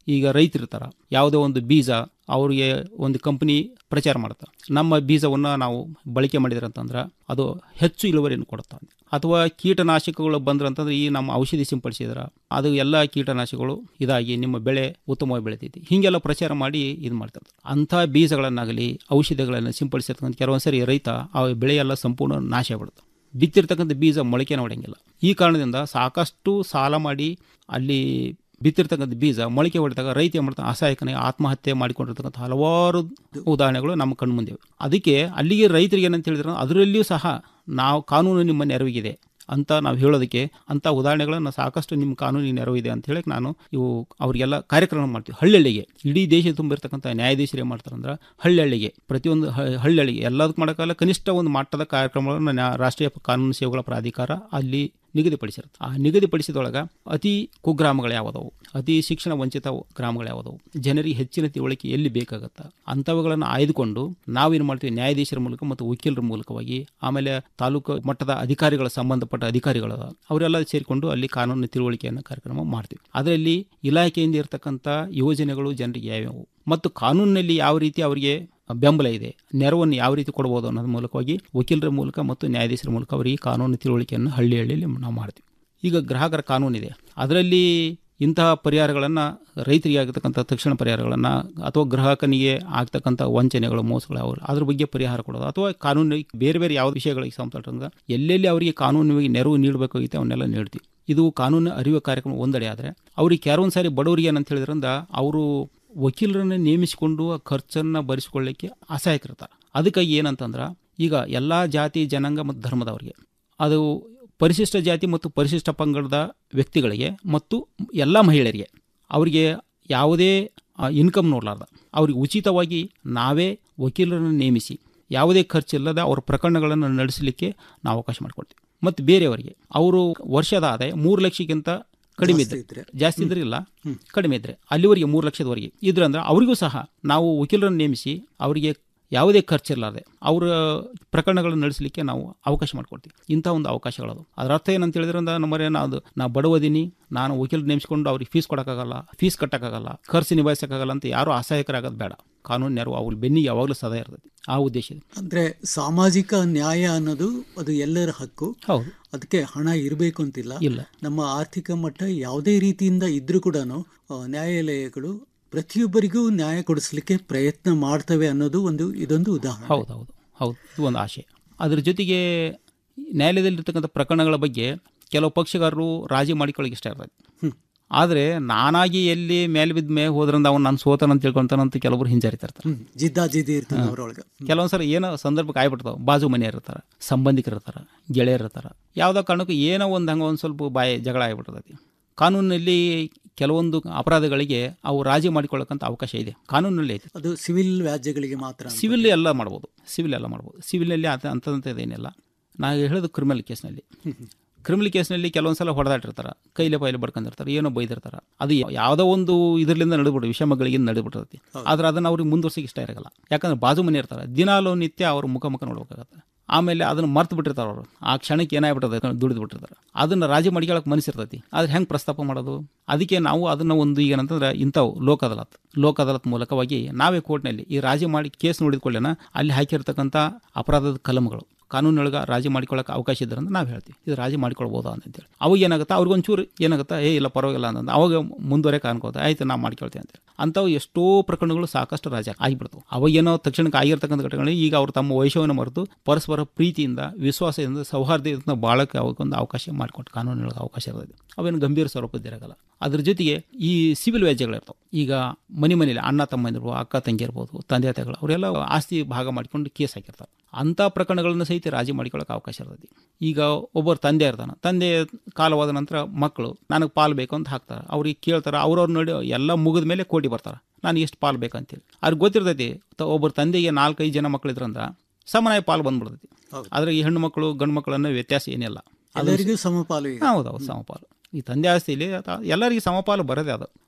ಈಗ ರೈತರಿರ್ತಾರ ಯಾವುದೋ ಒಂದು ಬೀಜ ಅವರಿಗೆ ಒಂದು ಕಂಪನಿ ಪ್ರಚಾರ ಮಾಡ್ತಾರೆ ನಮ್ಮ ಬೀಜವನ್ನು ನಾವು ಬಳಕೆ ಮಾಡಿದ್ರೆ ಅಂತಂದ್ರೆ ಅದು ಹೆಚ್ಚು ಇಳುವರಿಯನ್ನು ಕೊಡುತ್ತೆ ಅಥವಾ ಕೀಟನಾಶಕಗಳು ಬಂದ್ರೆ ಅಂತಂದ್ರೆ ಈ ನಮ್ಮ ಔಷಧಿ ಸಿಂಪಡಿಸಿದ್ರೆ ಅದು ಎಲ್ಲ ಕೀಟನಾಶಕಗಳು ಇದಾಗಿ ನಿಮ್ಮ ಬೆಳೆ ಉತ್ತಮವಾಗಿ ಬೆಳಿತೈತಿ ಹೀಗೆಲ್ಲ ಪ್ರಚಾರ ಮಾಡಿ ಇದು ಮಾಡ್ತಾರೆ ಅಂಥ ಬೀಜಗಳನ್ನಾಗಲಿ ಔಷಧಿಗಳನ್ನು ಸಿಂಪಡಿಸಿರ್ತಕ್ಕಂಥ ಕೆಲವೊಂದ್ಸರಿ ರೈತ ಆ ಬೆಳೆಯೆಲ್ಲ ಸಂಪೂರ್ಣ ನಾಶ ಆಗ್ಬಿಡುತ್ತೆ ಬಿತ್ತಿರ್ತಕ್ಕಂಥ ಬೀಜ ಮೊಳಕೆ ಹೊಡೆಯಂಗಿಲ್ಲ ಈ ಕಾರಣದಿಂದ ಸಾಕಷ್ಟು ಸಾಲ ಮಾಡಿ ಅಲ್ಲಿ ಬಿತ್ತಿರ್ತಕ್ಕಂಥ ಬೀಜ ಮೊಳಕೆ ಹೊಡೆದಾಗ ರೈತ ಏನು ಮಾಡ್ತಾನೆ ಅಸಹಾಯಕನೇ ಆತ್ಮಹತ್ಯೆ ಮಾಡಿಕೊಂಡಿರ್ತಕ್ಕಂಥ ಹಲವಾರು ಉದಾಹರಣೆಗಳು ನಮ್ಮ ಕಣ್ಣು ಮುಂದೆ ಇವೆ. ಅದಕ್ಕೆ ಅಲ್ಲಿಗೆ ರೈತರಿಗೆ ಏನಂತ ಹೇಳಿದ್ರೆ ಅದರಲ್ಲಿಯೂ ಸಹ ನಾವು ಕಾನೂನು ನಿಮ್ಮ ನೆರವಿಗಿದೆ ಅಂತ ನಾವು ಹೇಳೋದಕ್ಕೆ ಅಂಥ ಉದಾಹರಣೆಗಳನ್ನು ಸಾಕಷ್ಟು ನಿಮ್ಮ ಕಾನೂನಿನ ನೆರವಿದೆ ಅಂತ ಹೇಳಕ್ಕೆ ನಾನು ಇವು ಅವರಿಗೆಲ್ಲ ಕಾರ್ಯಕ್ರಮ ಮಾಡ್ತೀವಿ ಹಳ್ಳಿಗೆ ಇಡೀ ದೇಶ ತುಂಬಿರ್ತಕ್ಕಂಥ ನ್ಯಾಯಾಧೀಶರು ಏನು ಮಾಡ್ತಾರೆ ಅಂದ್ರೆ ಹಳ್ಳಿಗೆ ಪ್ರತಿಯೊಂದು ಹ- ಹಳ್ಳಿಗೆ ಎಲ್ಲದಕ್ಕೆ ಮಾಡೋಕ್ಕಲ್ಲ ಕನಿಷ್ಠ ಒಂದು ಮಟ್ಟದ ಕಾರ್ಯಕ್ರಮಗಳನ್ನು ನ್ಯಾ- ರಾಷ್ಟ್ರೀಯ ಕಾನೂನು ಸೇವೆಗಳ ಪ್ರಾಧಿಕಾರ ಅಲ್ಲಿ ನಿಗದಿಪಡಿಸಿರುತ್ತೆ ಆ ನಿಗದಿಪಡಿಸಿದೊಳಗೆ ಅತಿ ಕುಗ್ರಾಮಗಳು ಯಾವುದವು ಅತಿ ಶಿಕ್ಷಣ ವಂಚಿತ ಗ್ರಾಮಗಳು ಯಾವುದವು ಜನರಿಗೆ ಹೆಚ್ಚಿನ ತಿಳುವಳಿಕೆ ಎಲ್ಲಿ ಬೇಕಾಗತ್ತ ಅಂಥವುಗಳನ್ನು ಆಯ್ದುಕೊಂಡು ನಾವೇನು ಮಾಡ್ತೀವಿ ನ್ಯಾಯಾಧೀಶರ ಮೂಲಕ ಮತ್ತು ವಕೀಲರ ಮೂಲಕವಾಗಿ ಆಮೇಲೆ ತಾಲೂಕು ಮಟ್ಟದ ಅಧಿಕಾರಿಗಳ ಸಂಬಂಧಪಟ್ಟ ಅಧಿಕಾರಿಗಳ ಅವರೆಲ್ಲ ಸೇರಿಕೊಂಡು ಅಲ್ಲಿ ಕಾನೂನು ತಿಳುವಳಿಕೆಯನ್ನು ಕಾರ್ಯಕ್ರಮ ಮಾಡ್ತೀವಿ ಅದರಲ್ಲಿ ಇಲಾಖೆಯಿಂದ ಇರತಕ್ಕಂಥ ಯೋಜನೆಗಳು ಜನರಿಗೆ ಯಾವ್ಯಾವು ಮತ್ತು ಕಾನೂನಿನಲ್ಲಿ ಯಾವ ರೀತಿ ಅವರಿಗೆ ಬೆಂಬಲ ಇದೆ ನೆರವನ್ನು ಯಾವ ರೀತಿ ಕೊಡಬಹುದು ಅನ್ನೋದ್ರ ಮೂಲಕವಾಗಿ ವಕೀಲರ ಮೂಲಕ ಮತ್ತು ನ್ಯಾಯಾಧೀಶರ ಮೂಲಕ ಅವರಿಗೆ ಕಾನೂನು ತಿಳುವಳಿಕೆಯನ್ನು ಹಳ್ಳಿ ಹಳ್ಳಿಯಲ್ಲಿ ನಾವು ಮಾಡ್ತೀವಿ ಈಗ ಗ್ರಾಹಕರ ಕಾನೂನಿದೆ ಅದರಲ್ಲಿ ಇಂತಹ ಪರಿಹಾರಗಳನ್ನು ರೈತರಿಗೆ ಆಗತಕ್ಕಂಥ ತಕ್ಷಣ ಪರಿಹಾರಗಳನ್ನು ಅಥವಾ ಗ್ರಾಹಕನಿಗೆ ಆಗ್ತಕ್ಕಂಥ ವಂಚನೆಗಳು ಮೋಸಗಳು ಅವರು ಅದ್ರ ಬಗ್ಗೆ ಪರಿಹಾರ ಕೊಡೋದು ಅಥವಾ ಕಾನೂನು ಬೇರೆ ಬೇರೆ ಯಾವ ವಿಷಯಗಳಿಗೆ ಸಂಬಂಧಪಟ್ಟಂಗೆ ಎಲ್ಲೆಲ್ಲಿ ಅವರಿಗೆ ಕಾನೂನಿಗೆ ನೆರವು ನೀಡಬೇಕಾಗಿತ್ತು ಅವನ್ನೆಲ್ಲ ನೀಡ್ತೀವಿ ಇದು ಕಾನೂನು ಅರಿವು ಕಾರ್ಯಕ್ರಮ ಒಂದೆಡೆ ಆದರೆ ಅವ್ರಿಗೆ ಕೆಲವೊಂದು ಸಾರಿ ಬಡವರಿಗೆ ಏನಂತ ಹೇಳಿದ್ರಿಂದ ಅವರು ವಕೀಲರನ್ನು ನೇಮಿಸಿಕೊಂಡು ಆ ಖರ್ಚನ್ನು ಭರಿಸಿಕೊಳ್ಳಿಕ್ಕೆ ಅಸಹಾಯಕರಿರ್ತಾರೆ ಅದಕ್ಕಾಗಿ ಏನಂತಂದ್ರೆ ಈಗ ಎಲ್ಲ ಜಾತಿ ಜನಾಂಗ ಮತ್ತು ಧರ್ಮದವರಿಗೆ ಅದು ಪರಿಶಿಷ್ಟ ಜಾತಿ ಮತ್ತು ಪರಿಶಿಷ್ಟ ಪಂಗಡದ ವ್ಯಕ್ತಿಗಳಿಗೆ ಮತ್ತು ಎಲ್ಲ ಮಹಿಳೆಯರಿಗೆ ಅವರಿಗೆ ಯಾವುದೇ ಇನ್ಕಮ್ ನೋಡಲಾರ್ದ ಅವ್ರಿಗೆ ಉಚಿತವಾಗಿ ನಾವೇ ವಕೀಲರನ್ನು ನೇಮಿಸಿ ಯಾವುದೇ ಖರ್ಚಿಲ್ಲದೆ ಅವರ ಪ್ರಕರಣಗಳನ್ನು ನಡೆಸಲಿಕ್ಕೆ ನಾವು ಅವಕಾಶ ಮಾಡಿಕೊಡ್ತೀವಿ ಮತ್ತು ಬೇರೆಯವರಿಗೆ ಅವರು ವರ್ಷದ ಆದಾಯ ಮೂರು ಲಕ್ಷಕ್ಕಿಂತ ಕಡಿಮೆ ಇದ್ರೆ ಜಾಸ್ತಿ ಇದ್ರೆ ಇಲ್ಲ ಕಡಿಮೆ ಇದ್ರೆ ಅಲ್ಲಿವರೆಗೆ ಮೂರು ಲಕ್ಷದವರೆಗೆ ಇದ್ರೆ ಅಂದ್ರೆ ಅವರಿಗೂ ಸಹ ನಾವು ವಕೀಲರನ್ನು ನೇಮಿಸಿ ಅವರಿಗೆ ಯಾವುದೇ ಖರ್ಚಿರಲಾರ್ದೆ ಅವರ ಪ್ರಕರಣಗಳನ್ನು ನಡೆಸಲಿಕ್ಕೆ ನಾವು ಅವಕಾಶ ಮಾಡಿಕೊಡ್ತೀವಿ ಇಂಥ ಒಂದು ಅವಕಾಶಗಳದು ಅದರ ಅರ್ಥ ಏನಂತ ಹೇಳಿದ್ರೆ ನಮ್ಮರೆ ಅದು ನಾ ಬಡವದೀನಿ ನಾನು ವಕೀಲ ನೇಮಿಸಿಕೊಂಡು ಅವ್ರಿಗೆ ಫೀಸ್ ಕೊಡೋಕ್ಕಾಗಲ್ಲ ಫೀಸ್ ಕಟ್ಟೋಕ್ಕಾಗಲ್ಲ ಖರ್ಚು ನಿಭಾಯಿಸೋಕ್ಕಾಗಲ್ಲ ಅಂತ ಯಾರೂ ಅಸಹಾಯಕರಾಗೋದು ಬೇಡ ಕಾನೂನು ನೆರವು ಅವ್ರ ಬೆನ್ನಿಗೆ ಯಾವಾಗಲೂ ಸದಾ ಇರ್ತದೆ ಆ ಉದ್ದೇಶ ಇದೆ ಅಂದ್ರೆ ಸಾಮಾಜಿಕ ನ್ಯಾಯ ಅನ್ನೋದು ಅದು ಎಲ್ಲರ ಹಕ್ಕು ಹೌದು ಅದಕ್ಕೆ ಹಣ ಇರಬೇಕು ಅಂತಿಲ್ಲ ಇಲ್ಲ ನಮ್ಮ ಆರ್ಥಿಕ ಮಟ್ಟ ಯಾವುದೇ ರೀತಿಯಿಂದ ಇದ್ರೂ ಕೂಡ ನ್ಯಾಯಾಲಯಗಳು ಪ್ರತಿಯೊಬ್ಬರಿಗೂ ನ್ಯಾಯ ಕೊಡಿಸ್ಲಿಕ್ಕೆ ಪ್ರಯತ್ನ ಮಾಡ್ತವೆ ಅನ್ನೋದು ಒಂದು ಇದೊಂದು ಉದಾಹರಣೆ ಹೌದು ಹೌದು ಹೌದು ಇದು ಒಂದು ಆಶಯ ಅದ್ರ ಜೊತೆಗೆ ನ್ಯಾಯಾಲಯದಲ್ಲಿರ್ತಕ್ಕಂಥ ಪ್ರಕರಣಗಳ ಬಗ್ಗೆ ಕೆಲವು ಪಕ್ಷಗಾರರು ರಾಜಿ ಮಾಡಿಕೊಳ್ಳಿಕ್ಕೆ ಇಷ್ಟ ಇರ್ತದೆ ಆದರೆ ನಾನಾಗಿ ಎಲ್ಲಿ ಮೇಲೆ ಬಿದ್ದ ಮೇ ಹೋದ್ರಿಂದ ಅವ್ನು ನಾನು ಸೋತನ ಅಂತ ತಿಳ್ಕೊಂತಾನಂತ ಕೆಲವರು ಹಿಂಜರಿತಿರ್ತಾರೆ ಹ್ಮ್ ಜಿದ್ದ ಜಿದ್ದಿ ಇರ್ತದೆ ಅವರೊಳಗೆ ಕೆಲವೊಂದ್ಸರಿ ಏನೋ ಸಂದರ್ಭಕ್ಕೆ ಆಗ್ಬಿಡ್ತಾವೆ ಬಾಜು ಮನೆಯವ್ರು ಇರ್ತಾರೆ ಸಂಬಂಧಿಕರು ಇರ್ತಾರೆ ಗೆಳೆಯರು ಇರ್ತಾರೆ ಯಾವುದೋ ಕಾರಣಕ್ಕೂ ಏನೋ ಒಂದು ಹಂಗೆ ಒಂದು ಸ್ವಲ್ಪ ಬಾಯಿ ಜಗಳ ಆಗಿಬಿಡ್ತೈತಿ ಕಾನೂನಿನಲ್ಲಿ ಕೆಲವೊಂದು ಅಪರಾಧಗಳಿಗೆ ಅವು ರಾಜಿ ಮಾಡಿಕೊಳ್ಳಕ್ಕಂತ ಅವಕಾಶ ಇದೆ ಕಾನೂನಲ್ಲಿ ಐತೆ ಅದು ಸಿವಿಲ್ ವ್ಯಾಜ್ಯಗಳಿಗೆ ಮಾತ್ರ ಅಂತ. ಸಿವಿಲ್ ಎಲ್ಲ ಮಾಡ್ಬೋದು ಸಿವಿಲ್ ಎಲ್ಲ ಮಾಡ್ಬೋದು ಸಿವಿಲಲ್ಲಿ ಅಂತ ಅಂಥದ್ದೇನಿಲ್ಲ ನಾನು ಹೇಳೋದು ಕ್ರಿಮಿನಲ್ ಕೇಸ್ನಲ್ಲಿ ಕ್ರಿಮಿನಲ್ ಕೇಸ್ನಲ್ಲಿ ಕೆಲವೊಂದು ಸಲ ಹೊಡೆದಾಟಿರ್ತಾರೆ ಕೈಲೆ ಪೈಲೆ ಬಡ್ಕೊಂಡಿರ್ತಾರೆ ಏನೋ ಬೈದಿರ್ತಾರೆ ಅದು ಯಾ- ಯಾವುದೋ ಒಂದು ಇದರಿಂದ ನಡೆದ್ಬಿಟ್ಟು ವಿಷಮಗಳಿಗೆ ನಡೆದ್ಬಿಟ್ಟಿರ್ತೈತಿ ಆದ್ರೆ ಅದನ್ನು ಅವ್ರಿಗೆ ಮುಂದುವರ್ಸಕ್ಕೆ ಇಷ್ಟ ಇರಲ್ಲ ಯಾಕಂದ್ರೆ ಬಾಜು ಮನೆ ಇರ್ತಾರೆ ದಿನಾಲೂ ನಿತ್ಯ ಅವ್ರ ಮುಖ ಮುಖ ನೋಡ್ಬೇಕಾಗತ್ತೆ ಆಮೇಲೆ ಅದನ್ನು ಮರ್ತು ಬಿಟ್ಟಿರ್ತಾರೆ ಅವರು ಆ ಕ್ಷಣಕ್ಕೆ ಏನಾಗ್ಬಿಟ್ಟದೆ ದುಡಿದು ಬಿಟ್ಟಿರ್ತಾರೆ ಅದನ್ನು ರಾಜಿ ಮಾಡಿಕೊಳ್ಳಕ್ಕೆ ಮನಸ್ಸಿರ್ತೈತಿ ಆದ್ರೆ ಹೆಂಗೆ ಪ್ರಸ್ತಾಪ ಮಾಡೋದು ಅದಕ್ಕೆ ನಾವು ಅದನ್ನು ಒಂದು ಈಗ ಏನಂತಂದ್ರೆ ಇಂಥವು ಲೋಕ ಅದಾಲತ್ ಲೋಕ ಅದಾಲತ್ ಮೂಲಕವಾಗಿ ನಾವೇ ಕೋರ್ಟ್ನಲ್ಲಿ ಈ ರಾಜಿ ಮಾಡಿ ಕೇಸ್ ನೋಡಿದ್ಕೊಳ್ಳೇನ ಅಲ್ಲಿ ಹಾಕಿರ್ತಕ್ಕಂಥ ಅಪರಾಧದ ಕಲಮಗಳು ಕಾನೂನೊಳಗೆ ರಾಜಿ ಮಾಡ್ಕೊಳ್ಳೋಕೆ ಅವಕಾಶ ಇದ್ರೆ ಅಂತ ನಾವು ಹೇಳ್ತೀವಿ ಇದು ರಾಜಿ ಮಾಡ್ಕೊಳ್ಬೋದಾ ಅಂತೇಳಿ ಅವಾಗ ಏನಾಗುತ್ತೆ ಅವ್ರಿಗೊಂಚೂರು ಏನಾಗುತ್ತೆ ಏ ಇಲ್ಲ ಪರವಾಗಿಲ್ಲ ಅಂತಂದು ಅವಾಗ ಮುಂದುವರೆಗೆ ಅನ್ಕೋತ ಆಯ್ತು ನಾವು ಮಾಡ್ಕೊಳ್ತೀವಿ ಅಂತೇಳಿ ಅಂಥವು ಎಷ್ಟೋ ಪ್ರಕರಣಗಳು ಸಾಕಷ್ಟು ರಾಜ ಆಗಿಬಿಡ್ತವೆ ಅವಾಗ ಏನೋ ತಕ್ಷಣಕ್ಕೆ ಆಗಿರ್ತಕ್ಕಂಥ ಘಟನೆಗಳು ಈಗ ಅವ್ರು ತಮ್ಮ ವೈಶವನ್ನು ಮರೆತು ಪರಸ್ಪರ ಪ್ರೀತಿಯಿಂದ ವಿಶ್ವಾಸದಿಂದ ಸೌಹಾರ್ದದಿಂದ ಬಾಳಕ್ಕೆ ಅವಕ್ಕೊಂದು ಅವಕಾಶ ಮಾಡಿಕೊಟ್ಟು ಕಾನೂನೊಳಗೆ ಅವಕಾಶ ಇರ್ತದೆ ಅವೇನು ಗಂಭೀರ ಸ್ವರೂಪದ್ದಿರಗಲ್ಲ ಅದ್ರ ಜೊತೆಗೆ ಈ ಸಿವಿಲ್ ವ್ಯಾಜ್ಯಗಳಿರ್ತಾವೆ ಈಗ ಮನೆ ಮನೇಲಿ ಅಣ್ಣ ತಮ್ಮಂದಿರ್ಬೋದು ಅಕ್ಕ ತಂಗಿ ಇರ್ಬೋದು ತಂದೆ ತಾಯಿಗಳು ಅವರೆಲ್ಲ ಆಸ್ತಿ ಭಾಗ ಮಾಡ್ಕೊಂಡು ಕೇಸ್ ಹಾಕಿರ್ತಾರೆ ಅಂಥ ಪ್ರಕರಣಗಳನ್ನು ಸಹಿತ ರಾಜಿ ಮಾಡಿಕೊಳ್ಳೋಕೆ ಅವಕಾಶ ಇರ್ತದೆ ಈಗ ಒಬ್ಬರು ತಂದೆ ಇರ್ತಾನೆ ತಂದೆ ಕಾಲವಾದ ನಂತರ ಮಕ್ಕಳು ನನಗೆ ಪಾಲು ಬೇಕು ಅಂತ ಹಾಕ್ತಾರೆ ಅವ್ರಿಗೆ ಕೇಳ್ತಾರೆ ಅವ್ರವ್ರ ನೋಡಿ ಎಲ್ಲ ಮುಗಿದ ಮೇಲೆ ಕೋಟಿ ಬರ್ತಾರೆ ನಾನು ಎಷ್ಟು ಪಾಲು ಬೇಕಂತೇಳಿ ಅವ್ರಿಗೆ ಗೊತ್ತಿರ್ತೈತಿ ತ- ಒಬ್ಬರು ತಂದೆಗೆ ನಾಲ್ಕೈದು ಜನ ಮಕ್ಕಳಿದ್ರಂದ್ರೆ ಸಮನಾಗಿ ಪಾಲು ಬಂದ್ಬಿಡ್ತೈತಿ ಆದರೆ ಈ ಹೆಣ್ಣು ಮಕ್ಕಳು ಗಂಡು ಮಕ್ಕಳು ಅನ್ನೋ ವ್ಯತ್ಯಾಸ ಏನಿಲ್ಲ ಎಲ್ಲರಿಗೂ ಸಮಪಾಲು ಈಗ ಹೌದೌದು ಸಮಪಾಲು ಈ ತಂದೆ ಆಸ್ತಿಯಲ್ಲಿ ಅತ- ಎಲ್ಲರಿಗೂ ಸಮಪಾಲು ಬರೋದೇ ಅದು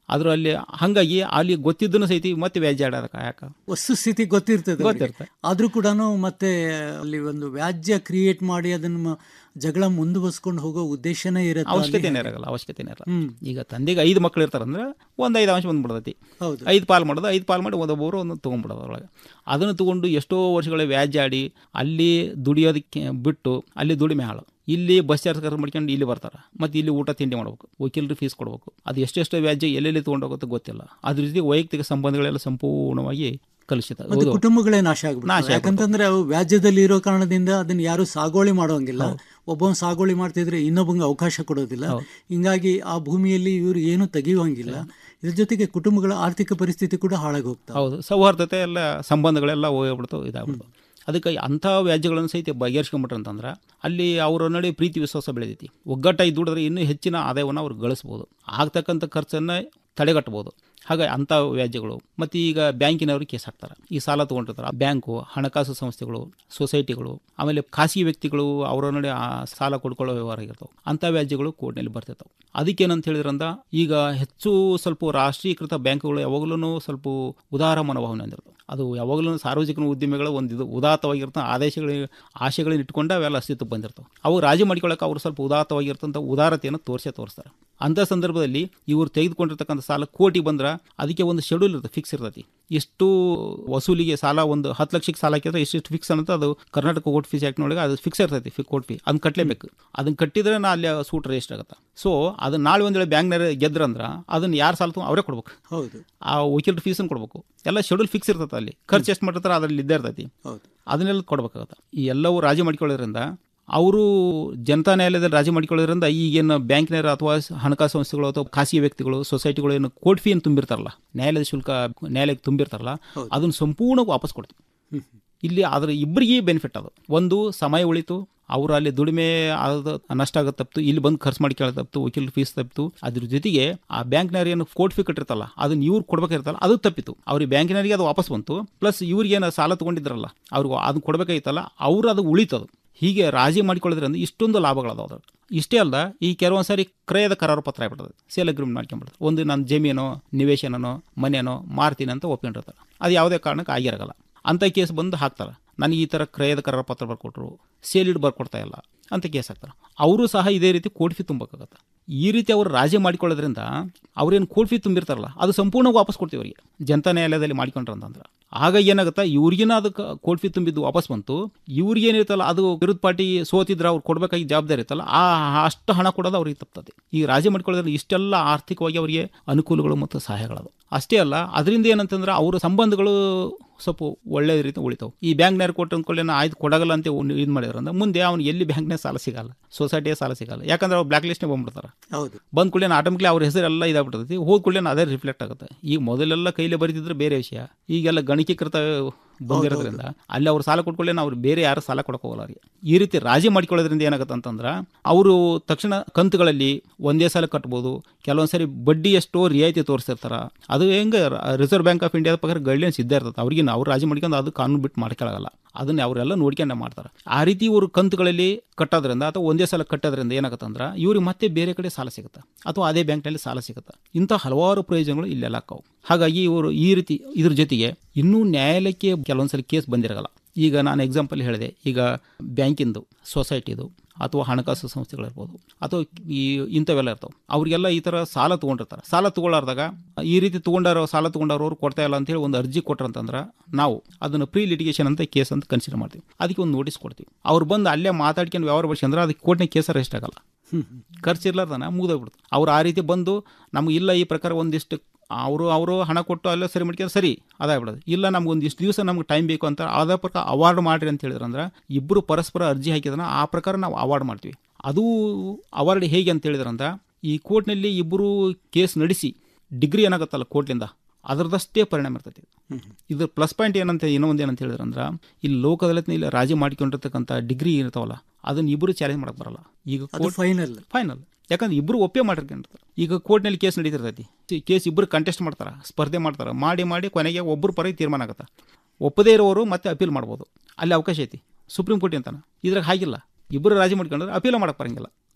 ಅದರಲ್ಲಿ ಹಂಗಾಗಿ ಅಲ್ಲಿ ಗೊತ್ತಿದ್ದನು ಸಹಿತ ಮತ್ತೆ ವ್ಯಾಜ್ಯ ಆಡೋದಕ್ಕೆ ಯಾಕೆ ವಸ್ತುಸ್ಥಿತಿ ಗೊತ್ತಿರ್ತದೆ ಅವ್ರಿಗೆ. ಗೊತ್ತಿರ್ತದೆ. ಆದ್ರೂ ಕೂಡ ಮತ್ತೆ ಅಲ್ಲಿ ಒಂದು ವ್ಯಾಜ್ಯ ಕ್ರಿಯೇಟ್ ಮಾಡಿ ಅದನ್ನ ಮ- ಜಗಳ ಮುಂದುವರ್ಸ್ಕೊಂಡು ಹೋಗೋ ಉದ್ದೇಶನೇ ಇರುತ್ತೆ ಅಲ್ಲಿ. ಅವಶ್ಯಕತೆನೇ ಇರಲ್ಲ ಅವಶ್ಯಕತೆನೇ ಇರಲ್ಲ ಹ್ಮ್. ಈಗ ತಂದೆಗೆ ಐದು ಮಕ್ಳು ಇರ್ತಾರಂದ್ರೆ ಒಂದು ಐದು ಅಂಶ ಬಂದ್ಬಿಡ್ತೈತಿ ಹೌದು. ಐದು ಪಾಲು ಮಾಡೋದು ಐದು ಪಾಲು ಮಾಡಿ ಒಂದೊಬ್ಬರು ಒಂದು ತೊಗೊಂಡ್ಬಿಡೋದು ಅದ್ರೊಳಗೆ ಅದನ್ನು ತಗೊಂಡು ಎಷ್ಟೋ ವರ್ಷಗಳ ವ್ಯಾಜ್ಯ ಆಡಿ ಅಲ್ಲಿ ದುಡಿಯೋದಕ್ಕೆ ಬಿಟ್ಟು ಅಲ್ಲಿ ದುಡಿಮೆ ಹಾಳು ಇಲ್ಲಿ ಬಸ್ ಚಾರ್ಜ್ ಕರ್ ಮಾಡ್ಕೊಂಡು ಇಲ್ಲಿ ಬರ್ತಾರೆ ಮತ್ತು ಇಲ್ಲಿ ಊಟ ತಿಂಡಿ ಮಾಡ್ಬೇಕು ವಕೀಲರು ಫೀಸ್ ಕೊಡ್ಬೇಕು ಅದು ಎಷ್ಟೆಷ್ಟು ವ್ಯಾಜ್ಯ ಎಲ್ಲೆಲ್ಲಿ ತೊಗೊಂಡೋಗುತ್ತೋ ಗೊತ್ತಿಲ್ಲ ಅದ್ರ ಜೊತೆ ವೈಯಕ್ತಿಕ ಸಂಬಂಧಗಳೆಲ್ಲ ಸಂಪೂರ್ಣವಾಗಿ ಕಲುಷಿತ ಮತ್ತೆ ಹೌದು. ಕುಟುಂಬಗಳೇ ನಾಶ ನಾಶ ಆಗ್ಬಿಡ್ತವೆ ಆಗ್ಬಿಡ್ತವೆ. ಯಾಕಂತಂದ್ರೆ ಅವು ವ್ಯಾಜ್ಯದಲ್ಲಿ ಇರೋ ಕಾರಣದಿಂದ ಅದನ್ನ ಯಾರು ಸಾಗೋಳಿ ಮಾಡೋಂಗಿಲ್ಲ ಒಬ್ಬನ್ ಸಾಗೋಳಿ ಮಾಡ್ತಿದ್ರೆ ಇನ್ನೊಬ್ಬಂಗೆ ಅವಕಾಶ ಕೊಡೋದಿಲ್ಲ ಹಿಂಗಾಗಿ ಆ ಭೂಮಿಯಲ್ಲಿ ಇವರು ಏನು ತೆಗೆಯುವಂಗಿಲ್ಲ ಇದ್ರ ಜೊತೆಗೆ ಕುಟುಂಬಗಳ ಆರ್ಥಿಕ ಪರಿಸ್ಥಿತಿ ಕೂಡ ಹಾಳಾಗಿ ಹೋಗ್ತಾವೆ ಹೌದು ಸೌಹಾರ್ದತೆ ಎಲ್ಲ ಸಂಬಂಧಗಳೆಲ್ಲ ಹೋಗ್ಬಿಡ್ತಾವೆ ಇದಾಗ್ಬಿಡ್ತಾವೆ ಅದಕ್ಕೆ ಅಂಥ ವ್ಯಾಜ್ಯಗಳನ್ನು ಸಹಿತ ಬಗೆಹರಿಸ್ಕೊಂಬಿಟ್ರೆ ಅಂತಂದ್ರೆ ಅಲ್ಲಿ ಅವರ ನಡುವೆ ಪ್ರೀತಿ ವಿಶ್ವಾಸ ಬೆಳೆದೈತಿ ಒಗ್ಗಟ್ಟಾಗಿ ದುಡಿದ್ರೆ ಇನ್ನೂ ಹೆಚ್ಚಿನ ಆದಾಯವನ್ನು ಅವ್ರು ಗಳಿಸ್ಬೋದು ಆಗ್ತಕ್ಕಂಥ ಖರ್ಚನ್ನು ತಡೆಗಟ್ಟಬೋದು ಹಾಗೆ ಅಂಥ ವ್ಯಾಜ್ಯಗಳು ಮತ್ತು ಈಗ ಬ್ಯಾಂಕಿನವರು ಕೇಸ್ ಹಾಕ್ತಾರೆ ಈ ಸಾಲ ತೊಗೊಂಡಿರ್ತಾರೆ ಆ ಬ್ಯಾಂಕು ಹಣಕಾಸು ಸಂಸ್ಥೆಗಳು ಸೊಸೈಟಿಗಳು ಆಮೇಲೆ ಖಾಸಗಿ ವ್ಯಕ್ತಿಗಳು ಅವರ ನಡುವೆ ಆ ಸಾಲ ಕೊಡ್ಕೊಳ್ಳೋ ವ್ಯವಹಾರ ಆಗಿರ್ತಾವೆ ಅಂಥ ವ್ಯಾಜ್ಯಗಳು ಕೋರ್ಟ್ನಲ್ಲಿ ಬರ್ತಿರ್ತಾವೆ ಅದಕ್ಕೇನಂತ ಹೇಳಿದ್ರಂದ ಈಗ ಹೆಚ್ಚು ಸ್ವಲ್ಪ ರಾಷ್ಟ್ರೀಕೃತ ಬ್ಯಾಂಕುಗಳು ಯಾವಾಗಲೂ ಸ್ವಲ್ಪ ಉದಾರ ಮನೋಭಾವನೆ ಹೊಂದಿರ್ತವೆ ಅದು ಯಾವಾಗಲೂ ಸಾರ್ವಜನಿಕ ಉದ್ಯಮಿಗಳ ಒಂದು ಇದು ಉದಾತ್ತವಾಗಿರ್ತಂಥ ಆದೇಶಗಳಿಗೆ ಆಶೆಗಳನ್ನ ಇಟ್ಕೊಂಡು ಅವೆಲ್ಲ ಅಸ್ತಿತ್ವಕ್ಕೆ ಬಂದಿರ್ತವೆ ಅವು ರಾಜಿ ಮಾಡ್ಕೊಳ್ಳೋಕೆ ಅವರು ಸ್ವಲ್ಪ ಉದಾತ್ತವಾಗಿರ್ತಂಥ ಉದಾರತೆಯನ್ನು ತೋರಿಸೇ ತೋರಿಸ್ತಾರೆ ಅಂಥ ಸಂದರ್ಭದಲ್ಲಿ ಇವರು ತೆಗೆದುಕೊಂಡಿರ್ತಕ್ಕಂಥ ಸಾಲ ಕೋಟಿ ಬಂದ್ರೆ ಅದಕ್ಕೆ ಒಂದು ಶೆಡ್ಯೂಲ್ ಇರುತ್ತೆ ಫಿಕ್ಸ್ ಇರ್ತೈತಿ ಎಷ್ಟು ವಸೂಲಿಗೆ ಸಾಲ ಒಂದು ಹತ್ತು ಲಕ್ಷಕ್ಕೆ ಸಾಲ ಹಾಕಿದ್ರೆ ಇಷ್ಟಿಷ್ಟು ಫಿಕ್ಸ್ ಅಂತ ಅದು ಕರ್ನಾಟಕ ಕೋರ್ಟ್ ಫೀಸ್ ಆ್ಯಕ್ಟ್ನೊಳಗೆ ಅದು ಫಿಕ್ಸ್ ಇರ್ತೈತಿ ಫಿ ಕೋರ್ಟ್ ಫೀ ಅದನ್ನ ಕಟ್ಟಲೇಬೇಕು ಅದನ್ನ ಕಟ್ಟಿದ್ರೆ ನಾ ಅಲ್ಲಿ ಸೂಟ್ ರಿಜಿಸ್ಟರ್ ಆಗುತ್ತೆ ಸೊ ಅದನ್ನ ನಾಳೆ ಒಂದು ವೇಳೆ ಬ್ಯಾಂಕ್ನಾರ ಗೆದ್ರಂದ್ರೆ ಅದನ್ನ ಯಾರು ಸಾಲ ತಗೊಂಡು ಅವರೇ ಕೊಡ್ಬೇಕು ಹೌದು ಆ ವಕೀಲರ ಫೀಸನ್ನು ಕೊಡ್ಬೇಕು ಎಲ್ಲ ಶೆಡ್ಯೂಲ್ ಫಿಕ್ಸ್ ಇರ್ತೈತೆ ಅಲ್ಲಿ ಖರ್ಚು ಎಷ್ಟು ಮಾಡಿರ್ತಾರೆ ಅದರಲ್ಲಿ ಇದ್ದೇ ಇರ್ತೈತಿ ಹೌದು ಅದನ್ನೆಲ್ಲ ಕೊಡ್ಬೇಕಾಗತ್ತೆ ಈ ಎಲ್ಲವೂ ರಾಜಿ ಮಾಡಿಕೊಳ್ಳೋದ್ರಿಂದ ಅವರು ಜನತಾ ನ್ಯಾಯಾಲಯದಲ್ಲಿ ರಾಜಿ ಮಾಡಿಕೊಳ್ಳೋದ್ರಿಂದ ಈಗೇನು ಬ್ಯಾಂಕ್ನರ ಅಥವಾ ಹಣಕಾಸು ಸಂಸ್ಥೆಗಳು ಅಥವಾ ಖಾಸಗಿ ವ್ಯಕ್ತಿಗಳು ಸೊಸೈಟಿಗಳು ಏನು ಕೋರ್ಟ್ ಫೀಯನ್ನು ತುಂಬಿರ್ತಾರಲ್ಲ ನ್ಯಾಯಾಲಯದ ಶುಲ್ಕ ನ್ಯಾಯಾಲಯಕ್ಕೆ ತುಂಬಿರ್ತಾರಲ್ಲ ಅದನ್ನು ಸಂಪೂರ್ಣ ವಾಪಸ್ ಕೊಡ್ತೀವಿ ಇಲ್ಲಿ ಅದ್ರ ಇಬ್ಬರಿಗೆ ಬೆನಿಫಿಟ್ ಅದು ಒಂದು ಸಮಯ ಉಳಿತು ಅವರು ಅಲ್ಲಿ ದುಡಿಮೆ ಆದ ನಷ್ಟ ಆಗೋದು ತಪ್ಪಿತು ಇಲ್ಲಿ ಬಂದು ಖರ್ಚು ಮಾಡಿ ಕೇಳೋದು ತಪ್ಪಿತು ವಕೀಲ ಫೀಸ್ ತಪ್ಪಿತು ಅದ್ರ ಜೊತೆಗೆ ಆ ಬ್ಯಾಂಕ್ನವ್ರು ಏನು ಕೋರ್ಟ್ ಫೀ ಕಟ್ಟಿರ್ತಲ್ಲ ಅದನ್ನ ಇವ್ರು ಕೊಡ್ಬೇಕಿರ್ತಲ್ಲ ಅದು ತಪ್ಪಿತು ಅವ್ರಿಗೆ ಬ್ಯಾಂಕಿನವರಿಗೆ ಅದು ವಾಪಸ್ ಬಂತು ಪ್ಲಸ್ ಇವ್ರಿಗೆ ಏನು ಸಾಲ ತಗೊಂಡಿದ್ರಲ್ಲ ಅವ್ರಿಗೆ ಅದನ್ನ ಕೊಡ್ಬೇಕಾಗಿತ್ತಲ್ಲ ಅವ್ರು ಅದು ಉಳಿತದು ಹೀಗೆ ರಾಜಿ ಮಾಡಿಕೊಳ್ಳೋದ್ರಿಂದ ಇಷ್ಟೊಂದು ಲಾಭಗಳದಾವ ಅದ್ರಲ್ಲಿ ಇಷ್ಟೇ ಅಲ್ಲ ಈ ಕೆಲವೊಂದು ಸಾರಿ ಕ್ರಯದ ಕರಾರು ಪತ್ರ ಆಗ್ಬಿಡ್ತದೆ ಸೇಲ್ ಅಗ್ರಿಮೆಂಟ್ ಮಾಡ್ಕೊಂಡ್ಬಿಡ್ತದೆ ಒಂದು ನನ್ನ ಜಮೀನೋ ನಿವೇಶನನೋ ಮನೆನೋ ಮಾರ್ತೀನಿ ಅಂತ ಒಪ್ಕೊಂಡಿರ್ತಾರೆ ಅದು ಯಾವುದೇ ಕಾರಣಕ್ಕೆ ಆಗಿರಗಲ್ಲ ಅಂಥ ಕೇಸ್ ಬಂದು ಹಾಕ್ತಾರೆ ನನಗೆ ಈ ಥರ ಕ್ರಯದ ಕರಾರ ಪತ್ರ ಬರ್ಕೊಟ್ರು ಸೇಲಿಡ್ ಬರ್ಕೊಡ್ತಾ ಇಲ್ಲ ಅಂತ ಕೇಸ್ ಹಾಕ್ತಾರೆ ಅವರು ಸಹ ಇದೇ ರೀತಿ ಕೋರ್ಟ್ ಫೀ ತುಂಬಬೇಕಾಗತ್ತೆ ಈ ರೀತಿ ಅವರು ರಾಜಿ ಮಾಡಿಕೊಳ್ಳೋದ್ರಿಂದ ಅವ್ರೇನು ಕೋರ್ಟ್ ಫೀ ತುಂಬಿರ್ತಾರಲ್ಲ ಅದು ಸಂಪೂರ್ಣ ವಾಪಸ್ ಕೊಡ್ತೀವಿ ಅವರಿಗೆ ಜನತಾ ನ್ಯಾಯಾಲಯದಲ್ಲಿ ಮಾಡಿಕೊಂಡ್ರೆ ಅಂತಂದ್ರೆ ಆಗ ಏನಾಗುತ್ತೆ ಇವ್ರಿಗಿನ ಅದಕ್ಕೆ ಕೋರ್ಟ್ ಫೀ ತುಂಬಿದ್ದು ವಾಪಸ್ ಬಂತು ಇವ್ರಿಗೆ ಏನಿರುತ್ತಲ್ಲ ಅದು ವಿರೋಧ ಪಾರ್ಟಿ ಸೋತಿದ್ರೆ ಅವ್ರು ಕೊಡಬೇಕಾಗಿ ಜವಾಬ್ದಾರಿ ಇರ್ತಲ್ಲ ಆ ಅಷ್ಟು ಹಣ ಕೊಡೋದು ಅವ್ರಿಗೆ ತಪ್ತದೆ ಈ ರಾಜಿ ಮಾಡ್ಕೊಳ್ಳೋದ್ರಿಂದ ಇಷ್ಟೆಲ್ಲ ಆರ್ಥಿಕವಾಗಿ ಅವರಿಗೆ ಅನುಕೂಲಗಳು ಮತ್ತು ಸಹಾಯಗಳದು ಅಷ್ಟೇ ಅಲ್ಲ ಅದರಿಂದ ಏನಂತಂದ್ರೆ ಅವರ ಸಂಬಂಧಗಳು ಸ್ವಲ್ಪ ಒಳ್ಳೆ ರೀತಿ ಉಳಿತಾವೆ ಈ ಬ್ಯಾಂಕ್ನಾರು ಕೊಟ್ಟು ಅಂದ್ಕೊಳ್ಳಿ ಆಯ್ತು ಕೊಡಗಲ್ಲ ಅಂತ ಇದು ಮಾಡಿದ್ರಂದ್ರೆ ಮುಂದೆ ಅವ್ನು ಎಲ್ಲಿ ಬ್ಯಾಂಕ್ನಾಗ ಸಾಲ ಸಿಗಲ್ಲ ಸೊಸೈಟಿಯ ಸಾಲ ಸಿಗಲ್ಲ ಯಾಕಂದ್ರೆ ಅವ್ರು ಬ್ಲಾಕ್ ಲಿಸ್ಟ್ನೇ ಬಂದ್ಬಿಡ್ತಾರೆ ಹೌದು ಬಂದ ಕೂಡಲೇ ಆಟೋಮೆಟಿಕ್ಲಿ ಅವ್ರ ಹೆಸರೆಲ್ಲ ಇದಾಗ್ಬಿಡ್ತೈತಿ ಹೋದ ಕೂಡಲೇ ಅದೇ ರಿಫ್ಲೆಕ್ಟ್ ಆಗುತ್ತೆ ಈಗ ಮೊದಲೆಲ್ಲ ಕೈಲೇ ಬರೀತಿದ್ರೆ ಬೇರೆ ವಿಷಯ ಈಗೆಲ್ಲ ಗಣಕೀಕೃತ ಬಂದಿರೋದ್ರಿಂದ ಅಲ್ಲಿ ಅವ್ರು ಸಾಲ ಕೊಟ್ಕೊಳ್ಳೇನ ಅವ್ರು ಬೇರೆ ಯಾರು ಸಾಲ ಕೊಡಕ್ಕೆ ಹೋಗಲ್ಲ ಅವ್ರಿಗೆ ಈ ರೀತಿ ರಾಜಿ ಮಾಡ್ಕೊಳ್ಳೋದ್ರಿಂದ ಏನಾಗುತ್ತೆ ಅಂತಂದ್ರೆ ಅವರು ತಕ್ಷಣ ಕಂತುಗಳಲ್ಲಿ ಒಂದೇ ಸಲ ಕಟ್ಬೋದು ಕೆಲವೊಂದು ಸರಿ ಬಡ್ಡಿ ಎಷ್ಟೋ ರಿಯಾಯಿತಿ ತೋರಿಸಿರ್ತಾರ ಅದು ಹೆಂಗೆ ರಿಸರ್ವ್ ಬ್ಯಾಂಕ್ ಆಫ್ ಇಂಡಿಯಾದ ಪ್ರಕಾರ ಗೈಡ್ಲೈನ್ಸ್ ಇದ್ದೇ ಇರ್ತದೆ ಅವ್ರಿಗೆ ಅವ್ರು ರಾಜಿ ಮಾಡ್ಕೊಂಡು ಅದು ಕಾನೂನು ಬಿಟ್ಟು ಮಾಡ್ಕೊಳ್ಳಲ್ಲ ಅದನ್ನ ಅವರೆಲ್ಲ ನೋಡ್ಕೊಂಡೆ ಮಾಡ್ತಾರೆ ಆ ರೀತಿ ಇವರು ಕಂತುಗಳಲ್ಲಿ ಕಟ್ಟೋದ್ರಿಂದ ಅಥವಾ ಒಂದೇ ಸಲ ಕಟ್ಟೋದ್ರಿಂದ ಏನಾಗುತ್ತೆ ಅಂದ್ರೆ ಇವ್ರಿಗೆ ಮತ್ತೆ ಬೇರೆ ಕಡೆ ಸಾಲ ಸಿಗುತ್ತೆ ಅಥವಾ ಅದೇ ಬ್ಯಾಂಕ್ನಲ್ಲಿ ಸಾಲ ಸಿಗುತ್ತೆ ಇಂಥ ಹಲವಾರು ಪ್ರಯೋಜನಗಳು ಇಲ್ಲೆಲ್ಲ ಆಕ್ಕವು ಹಾಗಾಗಿ ಇವರು ಈ ರೀತಿ ಇದ್ರ ಜೊತೆಗೆ ಇನ್ನೂ ನ್ಯಾಯಾಲಯಕ್ಕೆ ಕೆಲವೊಂದ್ಸಲ ಕೇಸ್ ಬಂದಿರಲ್ಲ ಈಗ ನಾನು ಎಕ್ಸಾಂಪಲ್ ಹೇಳಿದೆ ಈಗ ಬ್ಯಾಂಕಿಂದು ಸೊಸೈಟಿದು ಅಥವಾ ಹಣಕಾಸು ಸಂಸ್ಥೆಗಳಿರ್ಬೋದು ಅಥವಾ ಈ ಇಂಥವೆಲ್ಲ ಇರ್ತಾವೆ ಅವರಿಗೆಲ್ಲ ಈ ಥರ ಸಾಲ ತೊಗೊಂಡಿರ್ತಾರೆ ಸಾಲ ತೊಗೊಳ್ಳಾರ್ದಾಗ ಈ ರೀತಿ ತೊಗೊಂಡಾರೋ ಸಾಲ ತೊಗೊಂಡವ್ರು ಕೊಡ್ತಾ ಇಲ್ಲ ಅಂತೇಳಿ ಒಂದು ಅರ್ಜಿ ಕೊಟ್ರಂತಂದ್ರೆ ನಾವು ಅದನ್ನು ಪ್ರೀ ಲಿಟಿಗೇಷನ್ ಅಂತ ಕೇಸ್ ಅಂತ ಕನ್ಸಿಡರ್ ಮಾಡ್ತೀವಿ ಅದಕ್ಕೆ ಒಂದು ನೋಟಿಸ್ ಕೊಡ್ತೀವಿ ಅವ್ರು ಬಂದು ಅಲ್ಲೇ ಮಾತಾಡ್ಕೊಂಡು ವ್ಯವಹಾರ ಅಂದ್ರೆ ಅದಕ್ಕೆ ಕೋರ್ಟ್ನಾಗ ಕೇಸ ರೆಸ್ಟ್ ಆಗಲ್ಲ ಖರ್ಚು ಇರ್ಲಾರ್ದನ ಮುಗಿದೋಗ್ಬಿಡುತ್ತೆ ಅವ್ರು ಆ ರೀತಿ ಬಂದು ನಮ್ಗೆ ಇಲ್ಲ ಈ ಪ್ರಕಾರ ಒಂದಿಷ್ಟು ಅವರು ಅವರು ಹಣ ಕೊಟ್ಟು ಅಲ್ಲ ಸರಿ ಮಾಡ್ಕೊಂಡು ಸರಿ ಅದಾಗ್ಬಿಡೋದು ಇಲ್ಲ ನಮ್ಗೆ ಒಂದು ಇಷ್ಟು ದಿವಸ ನಮ್ಗೆ ಟೈಮ್ ಬೇಕು ಅಂತ ಅದೇ ಪ್ರಕಾರ ಅವಾರ್ಡ್ ಮಾಡಿರಿ ಅಂತ ಹೇಳಿದ್ರಂದ್ರೆ ಇಬ್ಬರು ಪರಸ್ಪರ ಅರ್ಜಿ ಹಾಕಿದ್ರೆ ಆ ಪ್ರಕಾರ ನಾವು ಅವಾರ್ಡ್ ಮಾಡ್ತೀವಿ ಅದು ಅವಾರ್ಡ್ ಹೇಗೆ ಅಂತ ಹೇಳಿದ್ರಂದ್ರೆ ಈ ಕೋರ್ಟ್ನಲ್ಲಿ ಇಬ್ಬರು ಕೇಸ್ ನಡೆಸಿ ಡಿಗ್ರಿ ಏನಾಗುತ್ತಲ್ಲ ಕೋರ್ಟ್ಲಿಂದ ಅದರದಷ್ಟೇ ಪರಿಣಾಮ ಇರ್ತೈತಿ ಇದ್ರ ಪ್ಲಸ್ ಪಾಯಿಂಟ್ ಏನಂತ ಏನೋ ಒಂದು ಏನಂತ ಹೇಳಿದ್ರಂದ್ರೆ ಇಲ್ಲಿ ಲೋಕದಲ್ಲಿ ಇಲ್ಲಿ ರಾಜಿ ಮಾಡಿಕೊಂಡಿರ್ತಕ್ಕಂಥ ಡಿಗ್ರಿ ಇರ್ತಾವಲ್ಲ ಅದನ್ನ ಇಬ್ಬರು ಚಾಲೆಂಜ್ ಮಾಡಕ್ ಬರಲ್ಲ ಈಗ ಅದು ಫೈನಲ್ ಫೈನಲ್ ಯಾಕಂದ್ರೆ ಇಬ್ರು ಒಪ್ಪೇ ಮಾಡಿರ್ಕೊಂಡಿರ್ತಾರೆ ಈಗ ಕೋರ್ಟ್ನಲ್ಲಿ ಕೇಸ್ ನಡೀತಿರ್ತೈತಿ ಕೇಸ್ ಇಬ್ಬರು ಕಂಟೆಸ್ಟ್ ಮಾಡ್ತಾರೆ ಸ್ಪರ್ಧೆ ಮಾಡ್ತಾರೆ ಮಾಡಿ ಮಾಡಿ ಕೊನೆಗೆ ಒಬ್ಬರು ಪರ ತೀರ್ಮಾನ ಆಗುತ್ತೆ ಒಪ್ಪದೇ ಇರೋರು ಮತ್ತೆ ಅಪೀಲ್ ಮಾಡ್ಬೋದು ಅಲ್ಲಿ ಅವಕಾಶ ಐತಿ ಸುಪ್ರೀಂ ಕೋರ್ಟ್ ಅಂತಾನೆ ಇದ್ರಾಗ ಹಾಗಿಲ್ಲ ಇಬ್ಬರು ರಾಜಿ ಮಾಡ್ಕೊಂಡ್ರೆ ಅಪೀಲ ಮಾಡಕ್ಕೆ ಬರಂಗಿಲ್ಲ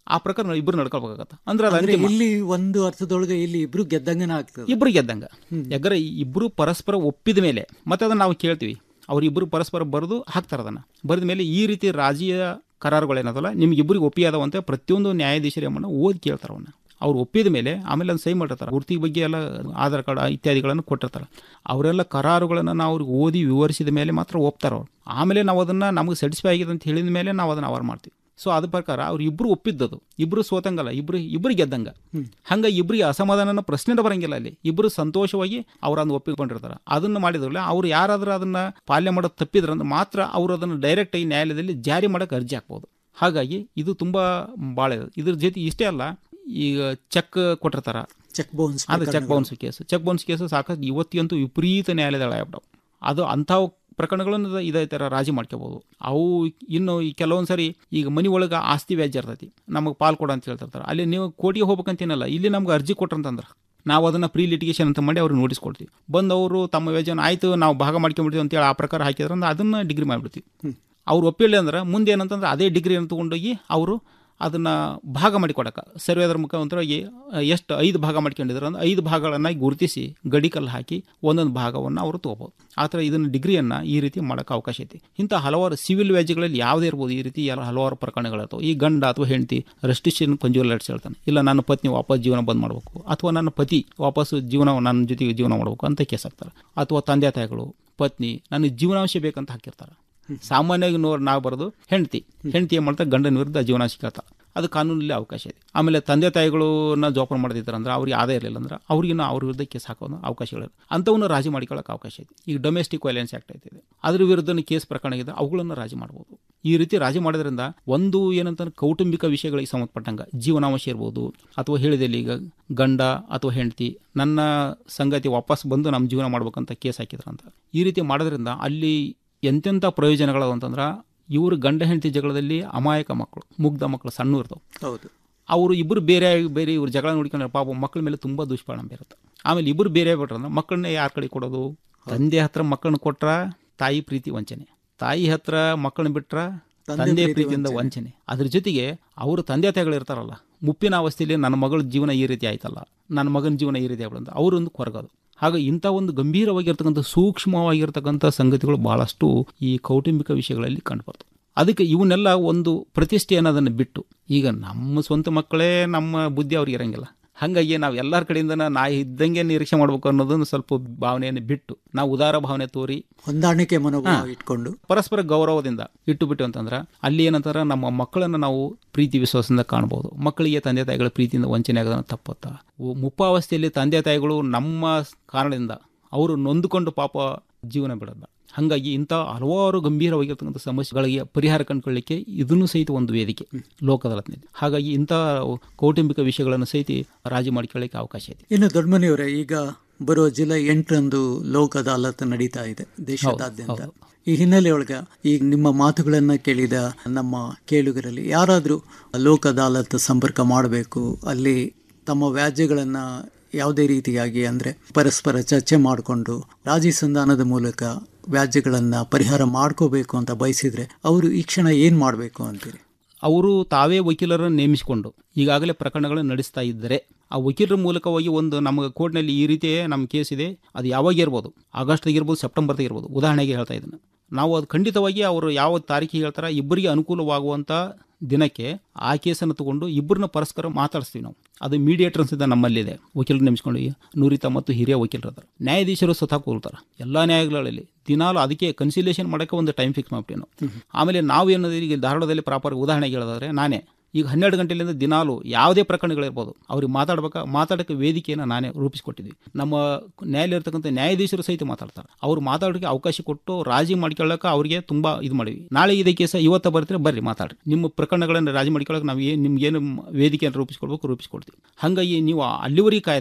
ಆ ಪ್ರಕಾರ ಇಬ್ರು ನಡ್ಕೊಳ್ಬೇಕಾಗತ್ತೆ ಅಂದ್ರೆ ಅದು ಅಂದ್ರೆ ಅಂತಿಮ ಇಲ್ಲಿ ಒಂದು ಅರ್ಥದೊಳಗೆ ಇಲ್ಲಿ ಇಬ್ರು ಗೆದ್ದಂಗನ ಆಗ್ತದೆ ಇಬ್ರು ಗೆದ್ದಂಗ ಯಾಕಂದ್ರೆ ಇಬ್ರು ಪರಸ್ಪರ ಒಪ್ಪಿದ ಮೇಲೆ ಮತ್ತೆ ಅದನ್ನ ನಾವು ಕೇಳ್ತೀವಿ ಅವ್ರಿಬ್ರು ಪರಸ್ಪರ ಬರೆದು ಹಾಕ್ತಾರೆ ಅದನ್ನ ಬರೆದ ಮೇಲೆ ಈ ರೀತಿ ರಾಜಿಯ ಕರಾರುಗಳೇನದಲ್ಲ ನಿಮ್ಗೆ ಇಬ್ಬರಿಗೆ ಒಪ್ಪಿಯಾದವ ಅಂತ ಪ್ರತಿಯೊಂದು ನ್ಯಾಯಾಧೀಶರು ಅಮ್ಮನ್ನ ಓದಿ ಕೇಳ್ತಾರೆ ಅವನ್ನ ಅವ್ರು ಒಪ್ಪಿದ ಮೇಲೆ ಆಮೇಲೆ ಅದನ್ನ ಸಹಿ ಮಾಡಿರ್ತಾರೆ ವೃತ್ತಿ ಬಗ್ಗೆ ಎಲ್ಲ ಆಧಾರ್ ಕಾರ್ಡ್ ಇತ್ಯಾದಿಗಳನ್ನು ಕೊಟ್ಟಿರ್ತಾರೆ ಅವರೆಲ್ಲ ಕರಾರುಗಳನ್ನು ನಾವು ಅವ್ರಿಗೆ ಓದಿ ವಿವರಿಸಿದ ಮೇಲೆ ಮಾತ್ರ ಒಪ್ತಾರೆ ಅವ್ರು ಆಮೇಲೆ ನಾವು ಅದನ್ನು ನಮಗೆ ಸ್ಯಾಟಿಸ್ಫೈ ಆಗಿದೆ ಅಂತ ಹೇಳಿದ ಮೇಲೆ ನಾವು ಅದನ್ನು ಅವರ್ ಮಾಡ್ತೀವಿ ಸೊ ಅದ ಪ್ರಕಾರ ಅವ್ರು ಇಬ್ರು ಒಪ್ಪಿದ್ದದು ಇಬ್ರು ಸೋತಂಗಲ್ಲ ಇಬ್ರು ಇಬ್ರು ಗೆದ್ದಂಗ ಹಂಗ ಇಬ್ರಿಗೆ ಅಸಮಾಧಾನ ಪ್ರಶ್ನೆ ಬರಂಗಿಲ್ಲ ಅಲ್ಲಿ ಇಬ್ರು ಸಂತೋಷವಾಗಿ ಅವ್ರನ್ನ ಒಪ್ಪಿಕೊಂಡಿರ್ತಾರೆ ಅದನ್ನ ಮಾಡಿದ್ರಲ್ಲ ಅವ್ರು ಯಾರಾದ್ರೂ ಅದನ್ನ ಪಾಲನೆ ಮಾಡೋದು ತಪ್ಪಿದ್ರಂದ್ರೆ ಮಾತ್ರ ಅವ್ರು ಅದನ್ನು ಡೈರೆಕ್ಟ್ ಆಗಿ ನ್ಯಾಯಾಲಯದಲ್ಲಿ ಜಾರಿ ಮಾಡಕ್ಕೆ ಅರ್ಜಿ ಹಾಕ್ಬೋದು ಹಾಗಾಗಿ ಇದು ತುಂಬಾ ಭಾಳ ಇದೆ ಇದ್ರ ಜೊತೆ ಇಷ್ಟೇ ಅಲ್ಲ ಈಗ ಚೆಕ್ ಕೊಟ್ಟಿರ್ತಾರ ಚೆಕ್ ಬೌನ್ಸ್ ಅದು cheque bounce case cheque bounce case ಸಾಕಷ್ಟು ಇವತ್ತಿಗಂತೂ ವಿಪರೀತ ನ್ಯಾಯಾಲಯಗಳ ಆಗ್ಬಿಡವು ಅದು ಅಂಥವು ಪ್ರಕರಣಗಳನ್ನು ಇದೇ ಥರ ರಾಜಿ ಮಾಡ್ಕೋಬೋದು ಅವು ಇನ್ನು ಈ ಕೆಲವೊಂದು ಸರಿ ಈಗ ಮನೆ ಒಳಗೆ ಆಸ್ತಿ ವ್ಯಾಜ್ಯ ಇರ್ತೈತಿ ನಮಗೆ ಪಾಲ್ ಕೊಡು ಅಂತ ಹೇಳ್ತಿರ್ತಾರೆ ಅಲ್ಲಿ ನೀವು ಕೋರ್ಟಿಗೆ ಹೋಗ್ಬೇಕಂತೇನಲ್ಲ ಇಲ್ಲಿ ನಮ್ಗೆ ಅರ್ಜಿ ಕೊಟ್ರಂತಂದ್ರೆ ನಾವು ಅದನ್ನು ಪ್ರೀ ಲಿಟಿಗೇಷನ್ ಅಂತ ಮಾಡಿ ಅವ್ರಿಗೆ ನೋಟಿಸ್ ಕೊಡ್ತೀವಿ ಬಂದು ಅವರು ತಮ್ಮ ವ್ಯಾಜ್ಯನ ಆಯಿತು ನಾವು ಭಾಗ ಮಾಡ್ಕೊಂಬಿಡ್ತೀವಿ ಅಂತೇಳಿ ಆ ಪ್ರಕಾರ ಹಾಕಿದ್ರಂದ್ರೆ ಅದನ್ನು ಡಿಗ್ರಿ ಮಾಡಿಬಿಡ್ತೀವಿ ಅವ್ರು ಒಪ್ಪಿಲ್ಲ ಅಂದ್ರೆ ಮುಂದೆ ಏನಂತಂದ್ರೆ ಅದೇ ಡಿಗ್ರಿಯನ್ನು ತೊಗೊಂಡೋಗಿ ಅವರು ಅದನ್ನು ಭಾಗ ಮಾಡಿ ಕೊಡಕ್ಕೆ ಸರ್ವೇದರ ಮುಖಾಂತರವಾಗಿ ಎಷ್ಟು ಐದು ಭಾಗ ಮಾಡ್ಕೊಂಡಿದ್ರು ಅಂದ್ರೆ ಐದು ಭಾಗಗಳನ್ನು ಗುರುತಿಸಿ ಗಡಿಕಲ್ಲು ಹಾಕಿ ಒಂದೊಂದು ಭಾಗವನ್ನು ಅವರು ತೊಗೋಬೋದು ಆ ಥರ ಇದನ್ನು ಡಿಗ್ರಿಯನ್ನು ಈ ರೀತಿ ಮಾಡೋಕ್ಕೆ ಅವಕಾಶ ಐತಿ ಇಂಥ ಹಲವಾರು ಸಿವಿಲ್ ವ್ಯಾಜ್ಯಗಳಲ್ಲಿ ಯಾವುದೇ ಇರ್ಬೋದು ಈ ರೀತಿ ಎಲ್ಲ ಹಲವಾರು ಪ್ರಕರಣಗಳಿರ್ತವೆ ಈ ಗಂಡ ಅಥವಾ ಹೆಂಡತಿ ರೆಸ್ಟ್ರಿಕ್ಷನ್ ಪಂಜುವಲ್ ಲೆಟ್ಸ್ ಹೇಳ್ತಾನೆ ಇಲ್ಲ ನನ್ನ ಪತ್ನಿ ವಾಪಸ್ ಜೀವನ ಬಂದ್ ಮಾಡಬೇಕು ಅಥವಾ ನನ್ನ ಪತಿ ವಾಪಸ್ ಜೀವನ ನನ್ನ ಜೊತೆಗೆ ಜೀವನ ಮಾಡಬೇಕು ಅಂತ ಕೇಸ್ ಹಾಕ್ತಾರೆ ಅಥವಾ ತಂದೆ ತಾಯಿಗಳು ಪತ್ನಿ ನನಗೆ ಜೀವನಾಂಶ ಬೇಕಂತ ಹಾಕಿರ್ತಾರೆ ಸಾಮಾನ್ಯವಾಗಿ ನೋಡ್ ನಾವು ಬರೋದು ಹೆಂಡತಿ ಹೆಂಡತಿ ಏನು ಮಾಡ್ತಾರೆ ಗಂಡನ ವಿರುದ್ಧ ಜೀವನಾಂಶ ಕೇಳ್ತಾರೆ ಅದು ಕಾನೂನಲ್ಲಿ ಅವಕಾಶ ಇದೆ ಆಮೇಲೆ ತಂದೆ ತಾಯಿಗಳನ್ನ ಜೋಪಾನ ಮಾಡ್ತಿದ್ದಾರೆ ಅಂದ್ರೆ ಅವ್ರಿಗೆ ಆದಾಯ ಇರಲಿಲ್ಲ ಅಂದ್ರೆ ಅವ್ರಿಗಿನ್ನ ಅವ್ರ ವಿರುದ್ಧ ಕೇಸ್ ಹಾಕೋದು ಅವಕಾಶಗಳಿದೆ ಅಂಥವನ್ನ ರಾಜಿ ಮಾಡಿಕೊಳ್ಳೋಕೆ ಅವಕಾಶ ಇದೆ ಈಗ ಡೊಮೆಸ್ಟಿಕ್ ವೈಲೆನ್ಸ್ ಆಕ್ಟ್ ಐತಿದೆ ಅದ್ರ ವಿರುದ್ಧ ಕೇಸ್ ಪ್ರಕರಣ ಇದೆ ಅವುಗಳನ್ನು ರಾಜಿ ಮಾಡ್ಬೋದು ಈ ರೀತಿ ರಾಜಿ ಮಾಡೋದ್ರಿಂದ ಒಂದು ಏನಂತ ಕೌಟುಂಬಿಕ ವಿಷಯಗಳಿಗೆ ಸಂಬಂಧಪಟ್ಟಂಗ ಜೀವನಾಂಶ ಇರ್ಬೋದು ಅಥವಾ ಹೇಳಿದಲ್ಲಿ ಈಗ ಗಂಡ ಅಥವಾ ಹೆಂಡತಿ ನನ್ನ ಸಂಗತಿ ವಾಪಸ್ ಬಂದು ನಮ್ಮ ಜೀವನ ಮಾಡ್ಬೇಕಂತ ಕೇಸ್ ಹಾಕಿದ್ರಂತ ಈ ರೀತಿ ಮಾಡೋದ್ರಿಂದ ಅಲ್ಲಿ ಎಂತೆಂಥ ಪ್ರಯೋಜನಗಳು ಅಂತಂದ್ರೆ ಇವರು ಗಂಡ ಹೆಂಡತಿ ಜಗಳದಲ್ಲಿ ಅಮಾಯಕ ಮಕ್ಕಳು ಮುಗ್ಧ ಮಕ್ಕಳು ಸಣ್ಣ ಇರ್ತಾವೆ ಹೌದು ಅವರು ಇಬ್ಬರು ಬೇರೆ ಬೇರೆ ಇವ್ರ ಜಗಳ ನೋಡ್ಕೊಂಡ್ರೆ ಪಾಪ ಮಕ್ಕಳ ಮೇಲೆ ತುಂಬ ದುಷ್ಪರಿಣಾಮ ಇರುತ್ತೆ ಆಮೇಲೆ ಇಬ್ಬರು ಬೇರೆ ಬಿಟ್ರಂದ್ರೆ ಮಕ್ಕಳನ್ನ ಯಾರ ಕಡೆ ಕೊಡೋದು ತಂದೆ ಹತ್ರ ಮಕ್ಕಳನ್ನ ಕೊಟ್ರ ತಾಯಿ ಪ್ರೀತಿ ವಂಚನೆ ತಾಯಿ ಹತ್ರ ಮಕ್ಕಳನ್ನ ಬಿಟ್ರ ತಂದೆ ತಂದೆ ಪ್ರೀತಿ ಪ್ರೀತಿಯಿಂದ ವಂಚನೆ ಅದ್ರ ಜೊತೆಗೆ ಅವರು ತಂದೆ ತಾಯಿಗಳು ಇರ್ತಾರಲ್ಲ ಮುಪ್ಪಿನ ಅವಸ್ಥೆಯಲ್ಲಿ ನನ್ನ ಮಗಳ ಜೀವನ ಈ ರೀತಿ ಆಯ್ತಲ್ಲ ನನ್ನ ಮಗನ ಜೀವನ ಈ ರೀತಿ ಆಗ್ಬಿಡಂತ ಅವರೊಂದು ಕೊರಗೋದು ಹಾಗೆ ಇಂಥ ಒಂದು ಗಂಭೀರವಾಗಿರ್ತಕ್ಕಂಥ ಸೂಕ್ಷ್ಮವಾಗಿರ್ತಕ್ಕಂಥ ಸಂಗತಿಗಳು ಬಹಳಷ್ಟು ಈ ಕೌಟುಂಬಿಕ ವಿಷಯಗಳಲ್ಲಿ ಕಂಡುಬರ್ತವೆ ಅದಕ್ಕೆ ಇವನ್ನೆಲ್ಲ ಒಂದು ಪ್ರತಿಷ್ಠೆ ಅನ್ನೋದನ್ನು ಬಿಟ್ಟು ಈಗ ನಮ್ಮ ಸ್ವಂತ ಮಕ್ಕಳೇ ನಮ್ಮ ಬುದ್ಧಿ ಅವ್ರಿಗೆ ಇರಂಗಿಲ್ಲ ಹಾಗಾಗಿ ನಾವು ಎಲ್ಲರ ಕಡೆಯಿಂದ ನಾ ಇದ್ದಂಗೆ ನಿರೀಕ್ಷೆ ಮಾಡ್ಬೇಕು ಅನ್ನೋದನ್ನು ಸ್ವಲ್ಪ ಭಾವನೆಯನ್ನು ಬಿಟ್ಟು ನಾವು ಉದಾರ ಭಾವನೆ ತೋರಿ ಹೊಂದಾಣಿಕೆ ಮನೋಭಾವ ಹಾ. ಇಟ್ಕೊಂಡು ಪರಸ್ಪರ ಗೌರವದಿಂದ ಇಟ್ಟು ಬಿಟ್ಟು ಅಂತಂದ್ರೆ ಅಲ್ಲಿ ಏನಂತಾರ ನಮ್ಮ ಮಕ್ಕಳನ್ನು ನಾವು ಪ್ರೀತಿ ವಿಶ್ವಾಸದಿಂದ ಕಾಣ್ಬೋದು ಮಕ್ಕಳಿಗೆ ತಂದೆ ತಾಯಿಗಳ ಪ್ರೀತಿಯಿಂದ ವಂಚನೆ ಆಗೋದನ್ನ ತಪ್ಪುತ್ತಾ ಮುಪ್ಪಾವಸ್ಥೆಯಲ್ಲಿ ತಂದೆ ತಾಯಿಗಳು ನಮ್ಮ ಕಾರಣದಿಂದ ಅವರು ನೊಂದುಕೊಂಡು ಪಾಪ ಜೀವನ ಬಿಡೋದ ಹಾಗಾಗಿ ಇಂಥ ಹಲವಾರು ಗಂಭೀರವಾಗಿರ್ತಕ್ಕಂಥ ಸಮಸ್ಯೆಗಳಿಗೆ ಪರಿಹಾರ ಕಂಡುಕೊಳ್ಳಿಕ್ಕೆ ಇದನ್ನು ಸಹಿತ ಒಂದು ವೇದಿಕೆ ಲೋಕ ಅದಾಲತ್ನಲ್ಲಿ ಹಾಗಾಗಿ ಇಂಥ ಕೌಟುಂಬಿಕ ವಿಷಯಗಳನ್ನು ಸಹಿತ ರಾಜಿ ಮಾಡಿಕೊಳ್ಳಿಕ್ಕೆ ಅವಕಾಶ ಇದೆ ಇನ್ನು ದೊಡ್ಡಮನೆಯವರೇ ಈಗ ಬರುವ ಜುಲೈ ಎಂಟರಂದು ಲೋಕ್ ಅದಾಲತ್ ನಡೀತಾ ಇದೆ ದೇಶದಾದ್ಯಂತ ಹೌದು. ಈ ಹಿನ್ನೆಲೆಯೊಳಗ ಈಗ ನಿಮ್ಮ ಮಾತುಗಳನ್ನ ಕೇಳಿದ ನಮ್ಮ ಕೇಳುಗರಲ್ಲಿ ಯಾರಾದರೂ ಲೋಕ್ ಅದಾಲತ್ ಸಂಪರ್ಕ ಮಾಡಬೇಕು ಅಲ್ಲಿ ತಮ್ಮ ವ್ಯಾಜ್ಯಗಳನ್ನ ಯಾವುದೇ ರೀತಿಯಾಗಿ ಅಂದ್ರೆ ಪರಸ್ಪರ ಚರ್ಚೆ ಮಾಡಿಕೊಂಡು ರಾಜಿ ಸಂಧಾನದ ಮೂಲಕ ವ್ಯಾಜ್ಯಗಳನ್ನ ಪರಿಹಾರ ಮಾಡ್ಕೋಬೇಕು ಅಂತ ಬಯಸಿದ್ರೆ ಅವರು ಈ ಕ್ಷಣ ಏನ್ ಮಾಡಬೇಕು ಅಂತೀರಿ ಅವರು ತಾವೇ ವಕೀಲರನ್ನು ನೇಮಿಸಿಕೊಂಡು ಈಗಾಗಲೇ ಪ್ರಕರಣಗಳನ್ನು ನಡೆಸ್ತಾ ಇದ್ದರೆ ಆ ವಕೀಲರ ಮೂಲಕವಾಗಿ ಒಂದು ನಮ್ಮ ಕೋರ್ಟ್ನಲ್ಲಿ ಈ ರೀತಿ ನಮ್ಮ ಕೇಸ್ ಇದೆ ಅದು ಯಾವಾಗ ಇರ್ಬೋದು ಆಗಸ್ಟ್ದಾಗ ಇರ್ಬೋದು ಸೆಪ್ಟೆಂಬರ್ದಾಗ ಇರ್ಬೋದು ಉದಾಹರಣೆಗೆ ಹೇಳ್ತಾ ಇದ್ದೀನಿ ನಾವು ಅದು ಖಂಡಿತವಾಗಿ ಅವರು ಯಾವ ತಾರೀಕಿಗೆ ಹೇಳ್ತಾರೆ ಇಬ್ಬರಿಗೆ ಅನುಕೂಲವಾಗುವಂಥ ದಿನಕ್ಕೆ ಆ ಕೇಸನ್ನು ತಗೊಂಡು ಇಬ್ಬರನ್ನ ಪರಸ್ಪರ ಮಾತಾಡಿಸ್ತೀವಿ ನಾವು ಅದು ಮೀಡಿಯೇಟರ್ಸ್ ಇಂದ ನಮ್ಮಲ್ಲಿದೆ ವಕೀಲರು ನೇಮಿಸ್ಕೊಂಡು ನುರಿತ ಮತ್ತು ಹಿರಿಯ ವಕೀಲರು ಅದಾರ ನ್ಯಾಯಾಧೀಶರು ಸ್ವತಃ ಕೂರ್ತಾರೆ ಎಲ್ಲ ನ್ಯಾಯಾಲಯಗಳಲ್ಲಿ ದಿನಾಲು ಅದಕ್ಕೆ ಕನ್ಸಿಲೇಷನ್ ಮಾಡೋಕ್ಕೆ ಒಂದು ಟೈಮ್ ಫಿಕ್ಸ್ ಮಾಡ್ತೀವಿ ನಾವು ಆಮೇಲೆ ನಾವು ಏನಂದ್ರೆ ಈಗ ಧಾರವಾಡದಲ್ಲಿ ಪ್ರಾಪರ್ ಉದಾಹರಣೆಗೆ ಹೇಳೋದಾದ್ರೆ ನಾನೇ ಈಗ ಹನ್ನೆರಡು ಗಂಟೆಲಿಂದ ದಿನಾಲು ಯಾವುದೇ ಪ್ರಕರಣಗಳಿರ್ಬೋದು ಅವ್ರಿಗೆ ಮಾತಾಡ್ಬೇಕಾ ಮಾತಾಡೋಕ್ಕೆ ವೇದಿಕೆಯನ್ನು ನಾನೇ ರೂಪಿಸಿಕೊಟ್ಟಿದ್ವಿ ನಮ್ಮ ನ್ಯಾಯಾಲಯ ಇರ್ತಕ್ಕಂಥ ನ್ಯಾಯಾಧೀಶರು ಸಹಿತ ಮಾತಾಡ್ತಾರೆ ಅವ್ರು ಮಾತಾಡೋಕ್ಕೆ ಅವಕಾಶ ಕೊಟ್ಟು ರಾಜಿ ಮಾಡ್ಕೊಳ್ಳೋಕೆ ಅವ್ರಿಗೆ ತುಂಬ ಇದು ಮಾಡಿವಿ ನಾಳೆ ಇದೇ ಕೇಸ ಇವತ್ತ ಬರ್ತೀರಿ ಬರ್ರಿ ಮಾತಾಡ್ರಿ ನಿಮ್ಮ ಪ್ರಕರಣಗಳನ್ನು ರಾಜಿ ಮಾಡ್ಕೊಳ್ಳೋಕೆ ನಾವು ಏನು ನಿಮ್ಗೇನು ವೇದಿಕೆಯನ್ನು ರೂಪಿಸ್ಕೊಡ್ಬೇಕು ರೂಪಿಸ್ಕೊಡ್ತೀವಿ ಹಾಗಾಗಿ ನೀವು ಅಲ್ಲಿವರೆಗೆ ಕಾಯೋದು ಬೇಡ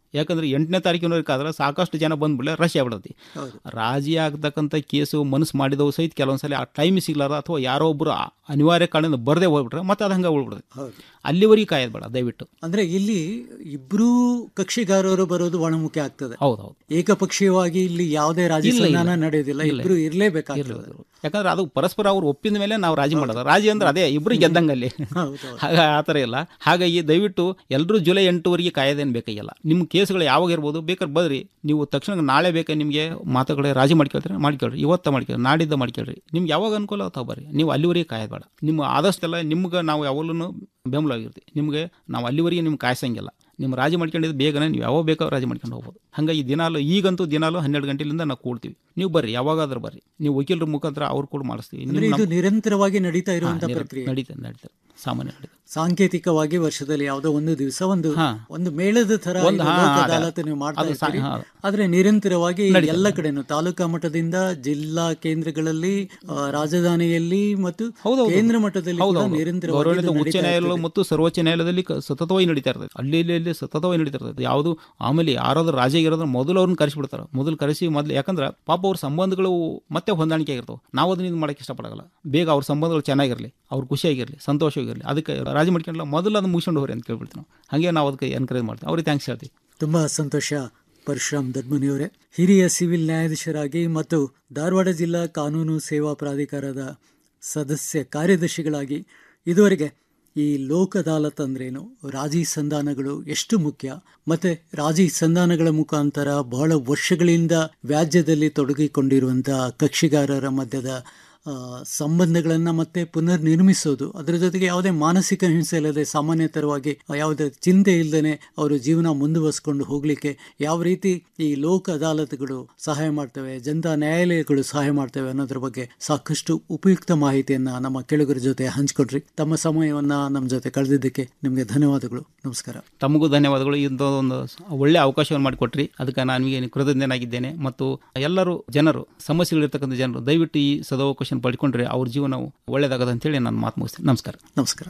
ಯಾಕಂದ್ರೆ ಎಂಟನೇ ತಾರೀಕಿನವರೆಗಾದ್ರೆ ಸಾಕಷ್ಟು ಜನ ಬಂದ್ಬಿಡ್ಲೆ ರಶ್ ಆಗ್ಬಿಡತಿ ಹೌದು. ರಾಜಿ ಆಗ್ತಕ್ಕಂಥ ಕೇಸು ಮನಸ್ಸು ಮಾಡಿದವು ಸಹಿತ ಕೆಲವೊಂದ್ಸಲ ಆ ಟೈಮ್ ಸಿಗ್ಲಾರ ಅಥವಾ ಯಾರೋ ಒಬ್ರು ಆ- ಅನಿವಾರ್ಯ ಕಾರಣದಿಂದ ಬರದೇ ಹೋಗ್ಬಿಟ್ರೆ ಮತ್ತೆ ಅದು ಹಂಗೆ ಉಳ್ಬಿಡುತ್ತೆ ಹೌದು. ಅಲ್ಲಿವರೆಗೆ ಕಾಯೋದು ಬೇಡ ದಯವಿಟ್ಟು ಅಂದ್ರೆ ಇಲ್ಲಿ ಇಬ್ರು ಕಕ್ಷಿಗಾರರು ಬರೋದು ಒಣಮುಖಿ ಆಗ್ತದೆ ಹೌದು ಹೌದು ಏಕಪಕ್ಷೀಯವಾಗಿ ಇಲ್ಲಿ ಯಾವುದೇ ರಾಜಿ ಇಲ್ಲ, ಇಲ್ಲ. ಸಂಧಾನ ನಡೆಯೋದಿಲ್ಲ ಇಲ್ಲ. ಇಬ್ರು ಇರ್ಲೇಬೇಕಾಗ್ತದೆ ಇರ್ಲೇಬೇಕು. ಯಾಕಂದ್ರೆ ಅದು ಪರಸ್ಪರ ಅವ್ರು ಒಪ್ಪಿದ ಮೇಲೆ ನಾವು ರಾಜಿ ಮಾಡೋದು ರಾಜಿ ಅಂದ್ರೆ ಅದೇ ಇಬ್ರು ಗೆದ್ದಂಗಲ್ಲಿ ಹಾಗ ಆ ಥರ ಇಲ್ಲ ಹಾಗಾಗಿ ದಯವಿಟ್ಟು ಎಲ್ಲರೂ ಜುಲೈ ಎಂಟುವರೆಗೆ ಕಾಯೋದೇನು ಬೇಕಾಗಿಲ್ಲ ನಿಮ್ಮ ಕೇಸ್ಗಳು ಯಾವಾಗ ಇರ್ಬೋದು ಬೇಕಾದ್ರೆ ಬರ್ರಿ ನೀವು ತಕ್ಷಣ ನಾಳೆ ಬೇಕಾ ನಿಮಗೆ ಮಾತುಗಳೇ ರಾಜಿ ಮಾಡ್ಕೊಳ್ತಾರೆ ಮಾಡ್ಕೊಳ್ರಿ ಇವತ್ತ ಮಾಡ್ಕೊಳ್ರಿ ನಾಡಿದ್ದ ಮಾಡ್ಕೊಳ್ರಿ ನಿಮ್ಗೆ ಯಾವಾಗ ಅನುಕೂಲ ಆಗ್ತಾವ ಬರ್ರಿ ನೀವು ಅಲ್ಲಿವರೆಗೆ ಕಾಯೋದು ಬೇಡ ನಿಮ್ಮ ಆದಷ್ಟೆಲ್ಲ ನಿಮ್ಗೆ ನಾವು ಯಾವಾಗಲೂ ಬೆಂಬಲವಾಗಿರ್ತೀವಿ ನಿಮಗೆ ನಾವು ಅಲ್ಲಿವರೆಗೆ ನಿಮ್ಗೆ ಕಾಯಿಸಂಗಿಲ್ಲ ನಿಮ್ಮ ರಾಜಿ ಮಾಡ್ಕೊಂಡಿದ್ದು ಬೇಗನೆ ನೀವು ಯಾವಾಗ ಬೇಕೋ ರಾಜಿ ಮಾಡ್ಕೊಂಡು ಹೋಗ್ಬೋದು ಹಾಗಾಗಿ ದಿನಾಲು ಈಗಂತೂ ದಿನಾಲು ಹನ್ನೆರಡು ಗಂಟೆಲಿಂದ ನಾವು ಕೂಡ್ತೀವಿ ನೀವು ಬರ್ರಿ ಯಾವಾಗಾದ್ರೂ ಬರ್ರಿ ನೀವು ವಕೀಲರ ಮುಖಾಂತರ ಅವ್ರು ಕೂಡ ಮಾಡಿಸ್ತೀವಿ ಅಂದ್ರೆ ನೀವು ಇದು ನಮ್ಮ- ನಿರಂತರವಾಗಿ ನಡೀತಾ ಹಾ, ಇರುವಂತ ನಿರ- ಪ್ರಕ್ರಿಯೆ ನಡೀತದೆ ನಡೀತದೆ ಸಾಮಾನ್ಯ ನಡೀತದೆ ಸಾಂಕೇತಿಕವಾಗಿ ವರ್ಷದಲ್ಲಿ ಯಾವುದೋ ಒಂದು ದಿವಸ ಒಂದು ಹಾ. ಒಂದು ಮೇಳದ ತರ ಒಂದು, ಇದು ಹಾ, ಲೋಕ ಅದೇ. ಅದಾಲತ್ ನೀವು ಮಾಡ್ತಾ ಅದು ಸಾ- ಇರ್ತೀರಿ ಹಾ. ಆದ್ರೆ ನಿರಂತರವಾಗಿ ನಡೀತದೆ. ಎಲ್ಲ ಕಡೆನೂ ತಾಲೂಕಾ ಮಟ್ಟದಿಂದ ಜಿಲ್ಲಾ ಕೇಂದ್ರಗಳಲ್ಲಿ ಆ, ರಾಜಧಾನಿಯಲ್ಲಿ ಮತ್ತು ಕೇಂದ್ರ ಮಟ್ಟದಲ್ಲಿ ಕೂಡ ನಿರಂತರವಾಗಿ ಗೌರವಾನ್ವಿತ ಇದು ಉಚ್ಚ ನಡೀತಾ ನ್ಯಾಯಾಲಯ ಇರ್ತದೆ. ಮತ್ತು ಸರ್ವೋಚ್ಚ ನ್ಯಾಯಾಲಯದಲ್ಲಿ ಕ- ಸತತವಾಗಿ ನಡೀತಾ ಇರ್ತದೆ ಅಲ್ಲಿ ಇಲ್ಲಿ ಇಲ್ಲಿ ಸತತವಾಗಿ ನಡೀತಾ ಇರ್ತದೆ ಯಾವುದು ಆಮೇಲೆ ಯಾರಾದ್ರೂ ರಾಜ ಇರೋದ್ರ ಮೊದಲು ಅವ್ರನ್ನ ಕರೆಸಿಬಿಡ್ತಾರೆ ಮೊದಲು ಕರೆಸಿ ಮೊದಲು ಯಾಕಂದ್ರೆ ಪಾಪ ಅವ್ರ ಸಂಬಂಧಗಳು ಮತ್ತೆ ಹೊಂದಾಣಿಕೆ ಆಗಿರ್ತಾವೆ ನಾವು ಅದನ್ನ ಇದು ಮಾಡಕ್ಕೆ ಇಷ್ಟಪಡಲ್ಲ ಬೇಗ ಅವ್ರ ಸಂಬಂಧಗಳು ಚೆನ್ನಾಗಿರಲಿ ಅವ್ರು ಖುಷಿಯಾಗಿರಲಿ ಸಂತೋಷವಾಗಿರಲಿ ಅದಕ್ಕೆ ರಾಜ ಮಾಡ್ಕೊಂಡಲ್ಲ ಮೊದಲು ಅದನ್ನ ಮುಗಿಸ್ಕೊಂಡು ಹೋಗ್ರಿ ಅಂತ ಕೇಳ್ಬಿಡ್ತೀವಿ ನಾವು ಹಾಗೆ ನಾವು ಅದಕ್ಕೆ ಎನ್ಕರೇಜ್ ಮಾಡ್ತೀವಿ ಅವ್ರಿಗೆ ಥ್ಯಾಂಕ್ಸ್ ಹೇಳ್ತೀವಿ ತುಂಬಾ ಸಂತೋಷ ಪರಶುರಾಮ್ ದದ್ಮನಿಯವರೇ ಹಿರಿಯ ಸಿವಿಲ್ ನ್ಯಾಯಾಧೀಶರಾಗಿ ಮತ್ತು ಧಾರವಾಡ ಜಿಲ್ಲಾ ಕಾನೂನು ಸೇವಾ ಪ್ರಾಧಿಕಾರದ ಸದಸ್ಯ ಕಾರ್ಯದರ್ಶಿಗಳಾಗಿ ಇದುವರೆಗೆ ಈ ಲೋಕ್ ಅದಾಲತ್ ಅಂದ್ರೇನು ರಾಜಿ ಸಂಧಾನಗಳು ಎಷ್ಟು ಮುಖ್ಯ ಮತ್ತೆ ರಾಜಿ ಸಂಧಾನಗಳ ಮುಖಾಂತರ ಬಹಳ ವರ್ಷಗಳಿಂದ ವ್ಯಾಜ್ಯದಲ್ಲಿ ತೊಡಗಿಕೊಂಡಿರುವಂತಹ ಕಕ್ಷಿಗಾರರ ಮಧ್ಯದ ಆ, ಸಂಬಂಧಗಳನ್ನು ಮತ್ತೆ ಪುನರ್ ನಿರ್ಮಿಸೋದು ಅದರ ಜೊತೆಗೆ ಯಾವುದೇ ಮಾನಸಿಕ ಹಿಂಸೆ ಇಲ್ಲದೆ ಸಾಮಾನ್ಯತರವಾಗಿ ಯಾವುದೇ ಚಿಂತೆ ಇಲ್ಲದೆ ಅವರು ಜೀವನ ಮುಂದುವರಿಸ್ಕೊಂಡು ಹೋಗ್ಲಿಕ್ಕೆ ಯಾವ ರೀತಿ ಈ ಲೋಕ ಅದಾಲತ್ಗಳು ಸಹಾಯ ಮಾಡ್ತವೆ ಜನತಾ ನ್ಯಾಯಾಲಯಗಳು ಸಹಾಯ ಮಾಡ್ತವೆ ಅನ್ನೋದ್ರ ಬಗ್ಗೆ ಸಾಕಷ್ಟು ಉಪಯುಕ್ತ ಮಾಹಿತಿಯನ್ನ ನಮ್ಮ ಕೆಳಗರ ಜೊತೆ ಹಂಚ್ಕೊಡ್ರಿ ತಮ್ಮ ಸಮಯವನ್ನ ನಮ್ಮ ಜೊತೆ ಕಳೆದಿದ್ದಕ್ಕೆ ನಿಮಗೆ ಧನ್ಯವಾದಗಳು ನಮಸ್ಕಾರ ತಮಗೂ ಧನ್ಯವಾದಗಳು ಇಂಥ ಒಂದು ಒಳ್ಳೆ ಅವಕಾಶವನ್ನು ಮಾಡಿಕೊಟ್ರಿ ಅದಕ್ಕೆ ನಾನು ನಿಮಗೆ ಕೃತಜ್ಞನಾಗಿದ್ದೇನೆ ಮತ್ತು ಎಲ್ಲರೂ ಜನರು ಸಮಸ್ಯೆಗಳಿರ್ತಕ್ಕಂಥ ಜನರು ದಯವಿಟ್ಟು ಈ ಸದವಕಾಶ ಪಡ್ಕೊಂಡ್ರೆ ಅವ್ರ ಜೀವನ ಒಳ್ಳೇದಾಗದ ಅಂತೇಳಿ ನಾನು ಮಾತು ಮುಗಿಸ್ತೀನಿ ನಮಸ್ಕಾರ ನಮಸ್ಕಾರ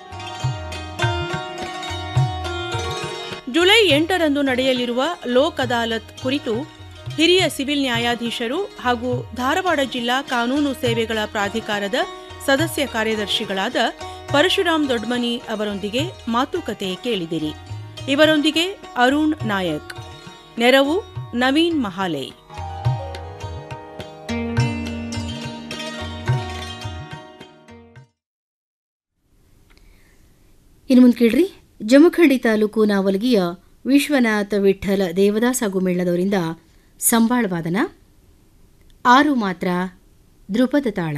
ಜುಲೈ ಎಂಟರಂದು ನಡೆಯಲಿರುವ ಲೋಕ್ ಅದಾಲತ್ ಕುರಿತು ಹಿರಿಯ ಸಿವಿಲ್ ನ್ಯಾಯಾಧೀಶರು ಹಾಗೂ ಧಾರವಾಡ ಜಿಲ್ಲಾ ಕಾನೂನು ಸೇವೆಗಳ ಪ್ರಾಧಿಕಾರದ ಸದಸ್ಯ ಕಾರ್ಯದರ್ಶಿಗಳಾದ ಪರಶುರಾಮ್ ದೊಡ್ಮನಿ ಅವರೊಂದಿಗೆ ಮಾತುಕತೆ ಕೇಳಿದಿರಿ ಇವರೊಂದಿಗೆ ಅರುಣ್ ನಾಯಕ್ ನೆರವು ನವೀನ್ ಮಹಾಲೆ ಇನ್ನು ಮುಂದೆ ಕೇಳ್ರಿ ಜಮಖಂಡಿ ತಾಲೂಕು ನಾವಲಗಿಯ ವಿಶ್ವನಾಥ ವಿಠಲ ದೇವದಾಸ ಹಾಗೂ ಮೇಳದವರಿಂದ ಸಂಬಾಳವಾದನ ಆರು ಮಾತ್ರ ಧ್ರುಪದ ತಾಳ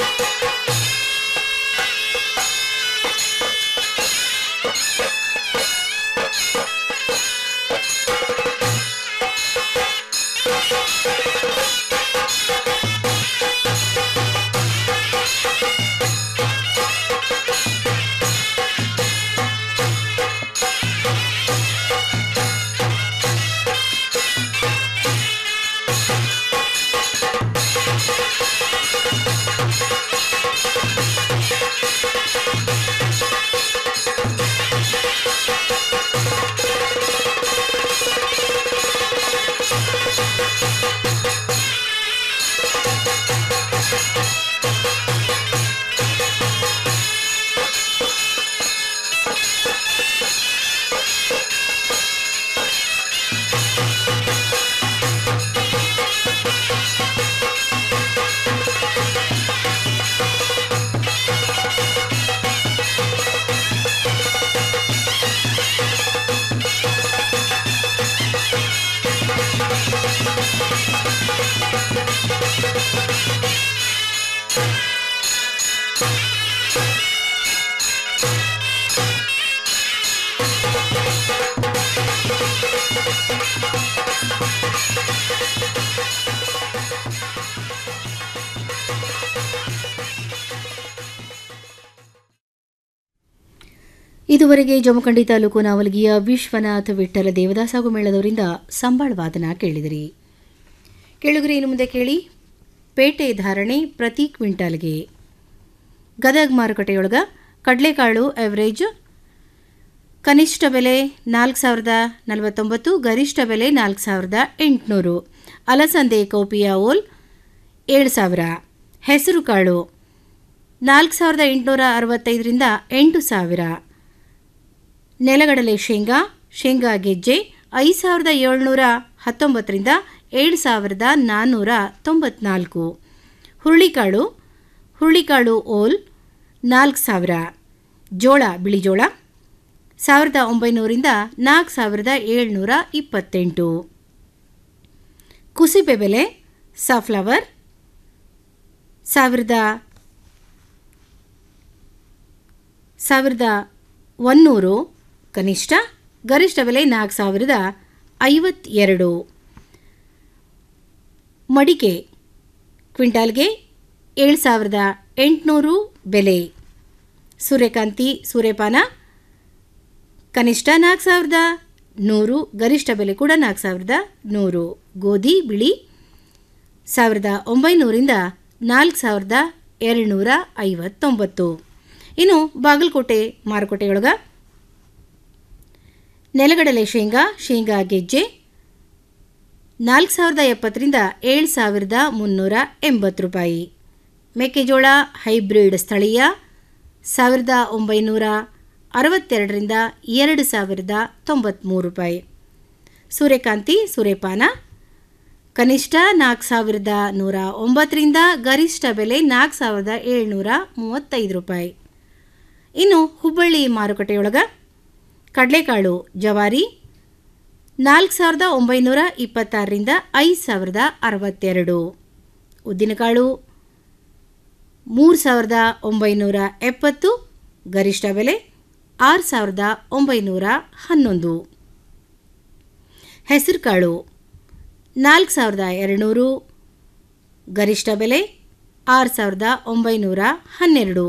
ಇದುವರೆಗೆ ಜಮಖಂಡಿ ತಾಲೂಕು ನಾವಲಗಿಯ ವಿಶ್ವನಾಥ ವಿಠಲ ದೇವದಾಸಾಗು ಮೇಳದವರಿಂದ ಸಂಬಾಳ ವಾದನ ಕೇಳಿದಿರಿ ಕೇಳುಗರಿ ಇನ್ನು ಮುಂದೆ ಕೇಳಿ ಪೇಟೆ ಧಾರಣೆ ಪ್ರತಿ ಕ್ವಿಂಟಾಲ್ಗೆ ಗದಗ್ ಮಾರುಕಟ್ಟೆಯೊಳಗ ಕಡಲೆಕಾಳು ಎವರೇಜ್ ಕನಿಷ್ಠ ಬೆಲೆ ನಾಲ್ಕು ಸಾವಿರದ ನಲವತ್ತೊಂಬತ್ತು ಗರಿಷ್ಠ ಬೆಲೆ ನಾಲ್ಕು ಸಾವಿರದ ಎಂಟುನೂರು ಅಲಸಂದೆ ಕೌಪಿಯ ಓಲ್ ಏಳು ಸಾವಿರ ಹೆಸರು ಕಾಳು ನಾಲ್ಕು ಸಾವಿರದ ಎಂಟುನೂರ ಅರವತ್ತೈದರಿಂದ ಎಂಟು ಸಾವಿರ ನೆಲಗಡಲೆ ಶೇಂಗಾ ಶೇಂಗಾ ಗೆಜ್ಜೆ ಐದು ಸಾವಿರದ ಏಳ್ನೂರ ಹತ್ತೊಂಬತ್ತರಿಂದ ಏಳು ಸಾವಿರದ ನಾನ್ನೂರ ತೊಂಬತ್ನಾಲ್ಕು ಹುರುಳಿಕಾಳು ಹುರುಳಿಕಾಳು ಓಲ್ ನಾಲ್ಕು ಸಾವಿರ ಜೋಳ ಬಿಳಿ ಜೋಳ ಸಾವಿರದ ಒಂಬೈನೂರಿಂದ ನಾಲ್ಕು ಸಾವಿರದ ಏಳ್ನೂರ ಇಪ್ಪತ್ತೆಂಟು ಕುಸಿಬೆ ಬೆಲೆ ಸಾಫ್ಲವರ್ ಸಾವಿರದ ಸಾವಿರದ ಒನ್ನೂರು ಕನಿಷ್ಠ ಗರಿಷ್ಠ ಬೆಲೆ ನಾಲ್ಕು ಸಾವಿರದ ಐವತ್ತೆರಡು ಮಡಿಕೆ ಕ್ವಿಂಟಾಲ್ಗೆ ಏಳು ಸಾವಿರದ ಎಂಟುನೂರು ಬೆಲೆ ಸೂರ್ಯಕಾಂತಿ ಸೂರ್ಯಪಾನ ಕನಿಷ್ಠ ನಾಲ್ಕು ಸಾವಿರದ ನೂರು ಗರಿಷ್ಠ ಬೆಲೆ ಕೂಡ ನಾಲ್ಕು ಸಾವಿರದ ನೂರು ಗೋಧಿ ಬಿಳಿ ಸಾವಿರದ ಒಂಬೈನೂರಿಂದ ನಾಲ್ಕು ಸಾವಿರದ ಎರಡುನೂರ ಐವತ್ತೊಂಬತ್ತು ಇನ್ನು ಬಾಗಲಕೋಟೆ ಮಾರುಕಟ್ಟೆಯೊಳಗ ನೆಲಗಡಲೆ ಶೇಂಗಾ ಶೇಂಗಾ ಗೆಜ್ಜೆ ನಾಲ್ಕು ಸಾವಿರದ ಎಪ್ಪತ್ತರಿಂದ ಏಳು ಸಾವಿರದ ಮುನ್ನೂರ ಎಂಬತ್ತು ರೂಪಾಯಿ ಮೆಕ್ಕೆಜೋಳ ಹೈಬ್ರಿಡ್ ಸ್ಥಳೀಯ ಸಾವಿರದ ಒಂಬೈನೂರ ಅರವತ್ತೆರಡರಿಂದ ಎರಡು ಸಾವಿರದ ತೊಂಬತ್ತ್ಮೂರು ರೂಪಾಯಿ ಸೂರ್ಯಕಾಂತಿ ಸೂರ್ಯಪಾನ ಕನಿಷ್ಠ ನಾಲ್ಕು ಸಾವಿರದ ನೂರ ಒಂಬತ್ತರಿಂದ ಗರಿಷ್ಠ ಬೆಲೆ ನಾಲ್ಕು ಸಾವಿರದ ಏಳ್ನೂರ ಮೂವತ್ತೈದು ರೂಪಾಯಿ ಇನ್ನು ಹುಬ್ಬಳ್ಳಿ ಮಾರುಕಟ್ಟೆಯೊಳಗ ಕಡಲೆಕಾಳು ಜವಾರಿ ನಾಲ್ಕು ಸಾವಿರದ ಒಂಬೈನೂರ ಇಪ್ಪತ್ತಾರರಿಂದ ಐದು ಸಾವಿರದ ಅರವತ್ತೆರಡು ಉದ್ದಿನಕಾಳು ಮೂರು ಸಾವಿರದ ಒಂಬೈನೂರ ಎಪ್ಪತ್ತು ಗರಿಷ್ಠ ಬೆಲೆ ಆರು ಸಾವಿರದ ಒಂಬೈನೂರ ಹನ್ನೊಂದು ಹೆಸರುಕಾಳು ನಾಲ್ಕು ಸಾವಿರದ ಎರಡುನೂರು ಗರಿಷ್ಠ ಬೆಲೆ ಆರು ಸಾವಿರದ ಒಂಬೈನೂರ ಹನ್ನೆರಡು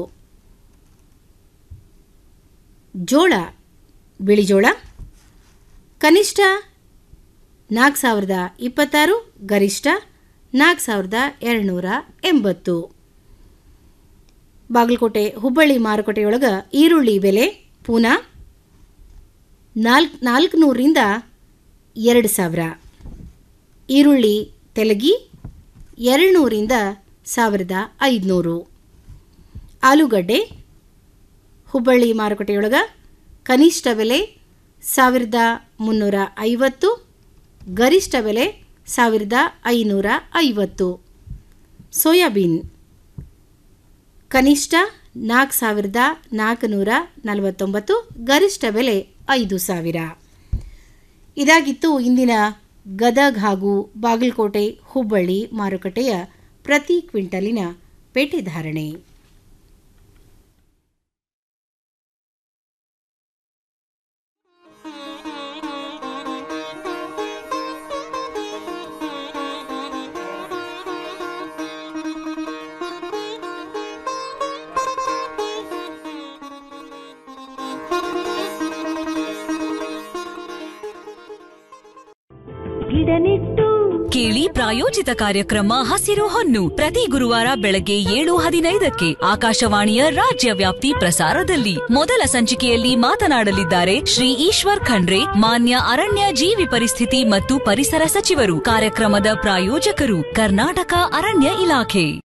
ಜೋಳ ಬಿಳಿ ಜೋಳ ಕನಿಷ್ಠ ನಾಲ್ಕು ಸಾವಿರದ ಇಪ್ಪತ್ತಾರು ಗರಿಷ್ಠ ನಾಲ್ಕು ಸಾವಿರದ ಎರಡುನೂರ ಎಂಬತ್ತು ಬಾಗಲಕೋಟೆ ಹುಬ್ಬಳ್ಳಿ ಮಾರುಕಟ್ಟೆಯೊಳಗ ಈರುಳ್ಳಿ ಬೆಲೆ ಪೂನಾ ನಾಲ್ಕು ನಾಲ್ಕು ನೂರರಿಂದ ಎರಡು ಸಾವಿರ ಈರುಳ್ಳಿ ತೆಲಗಿ ಎರಡು ನೂರಿಂದ ಸಾವಿರದ ಐದುನೂರು ಆಲೂಗಡ್ಡೆ ಹುಬ್ಬಳ್ಳಿ ಮಾರುಕಟ್ಟೆಯೊಳಗ ಕನಿಷ್ಠ ಬೆಲೆ ಸಾವಿರದ ಮುನ್ನೂರ ಐವತ್ತು ಗರಿಷ್ಠ ಬೆಲೆ ಸಾವಿರದ ಐನೂರ ಐವತ್ತು ಸೋಯಾಬೀನ್ ಕನಿಷ್ಠ ನಾಲ್ಕು ಸಾವಿರದ ನಾಲ್ಕುನೂರ ನಲವತ್ತೊಂಬತ್ತು ಗರಿಷ್ಠ ಬೆಲೆ ಐದು ಸಾವಿರ ಇದಾಗಿತ್ತು ಇಂದಿನ ಗದಗ್ ಹಾಗೂ ಬಾಗಲಕೋಟೆ ಹುಬ್ಬಳ್ಳಿ ಮಾರುಕಟ್ಟೆಯ ಪ್ರತಿ ಕ್ವಿಂಟಲಿನ ಪೇಟೆ ಧಾರಣೆ ಕೇಳಿ ಪ್ರಾಯೋಜಿತ ಕಾರ್ಯಕ್ರಮ ಹಸಿರು ಹೊನ್ನು ಪ್ರತಿ ಗುರುವಾರ ಬೆಳಗ್ಗೆ ಏಳು ಹದಿನೈದಕ್ಕೆ ಆಕಾಶವಾಣಿಯ ರಾಜ್ಯ ವ್ಯಾಪ್ತಿ ಪ್ರಸಾರದಲ್ಲಿ ಮೊದಲ ಸಂಚಿಕೆಯಲ್ಲಿ ಮಾತನಾಡಲಿದ್ದಾರೆ ಶ್ರೀ ಈಶ್ವರ್ ಖಂಡ್ರೆ ಮಾನ್ಯ ಅರಣ್ಯ ಜೀವಿ ಪರಿಸ್ಥಿತಿ ಮತ್ತು ಪರಿಸರ ಸಚಿವರು ಕಾರ್ಯಕ್ರಮದ ಪ್ರಾಯೋಜಕರು ಕರ್ನಾಟಕ ಅರಣ್ಯ ಇಲಾಖೆ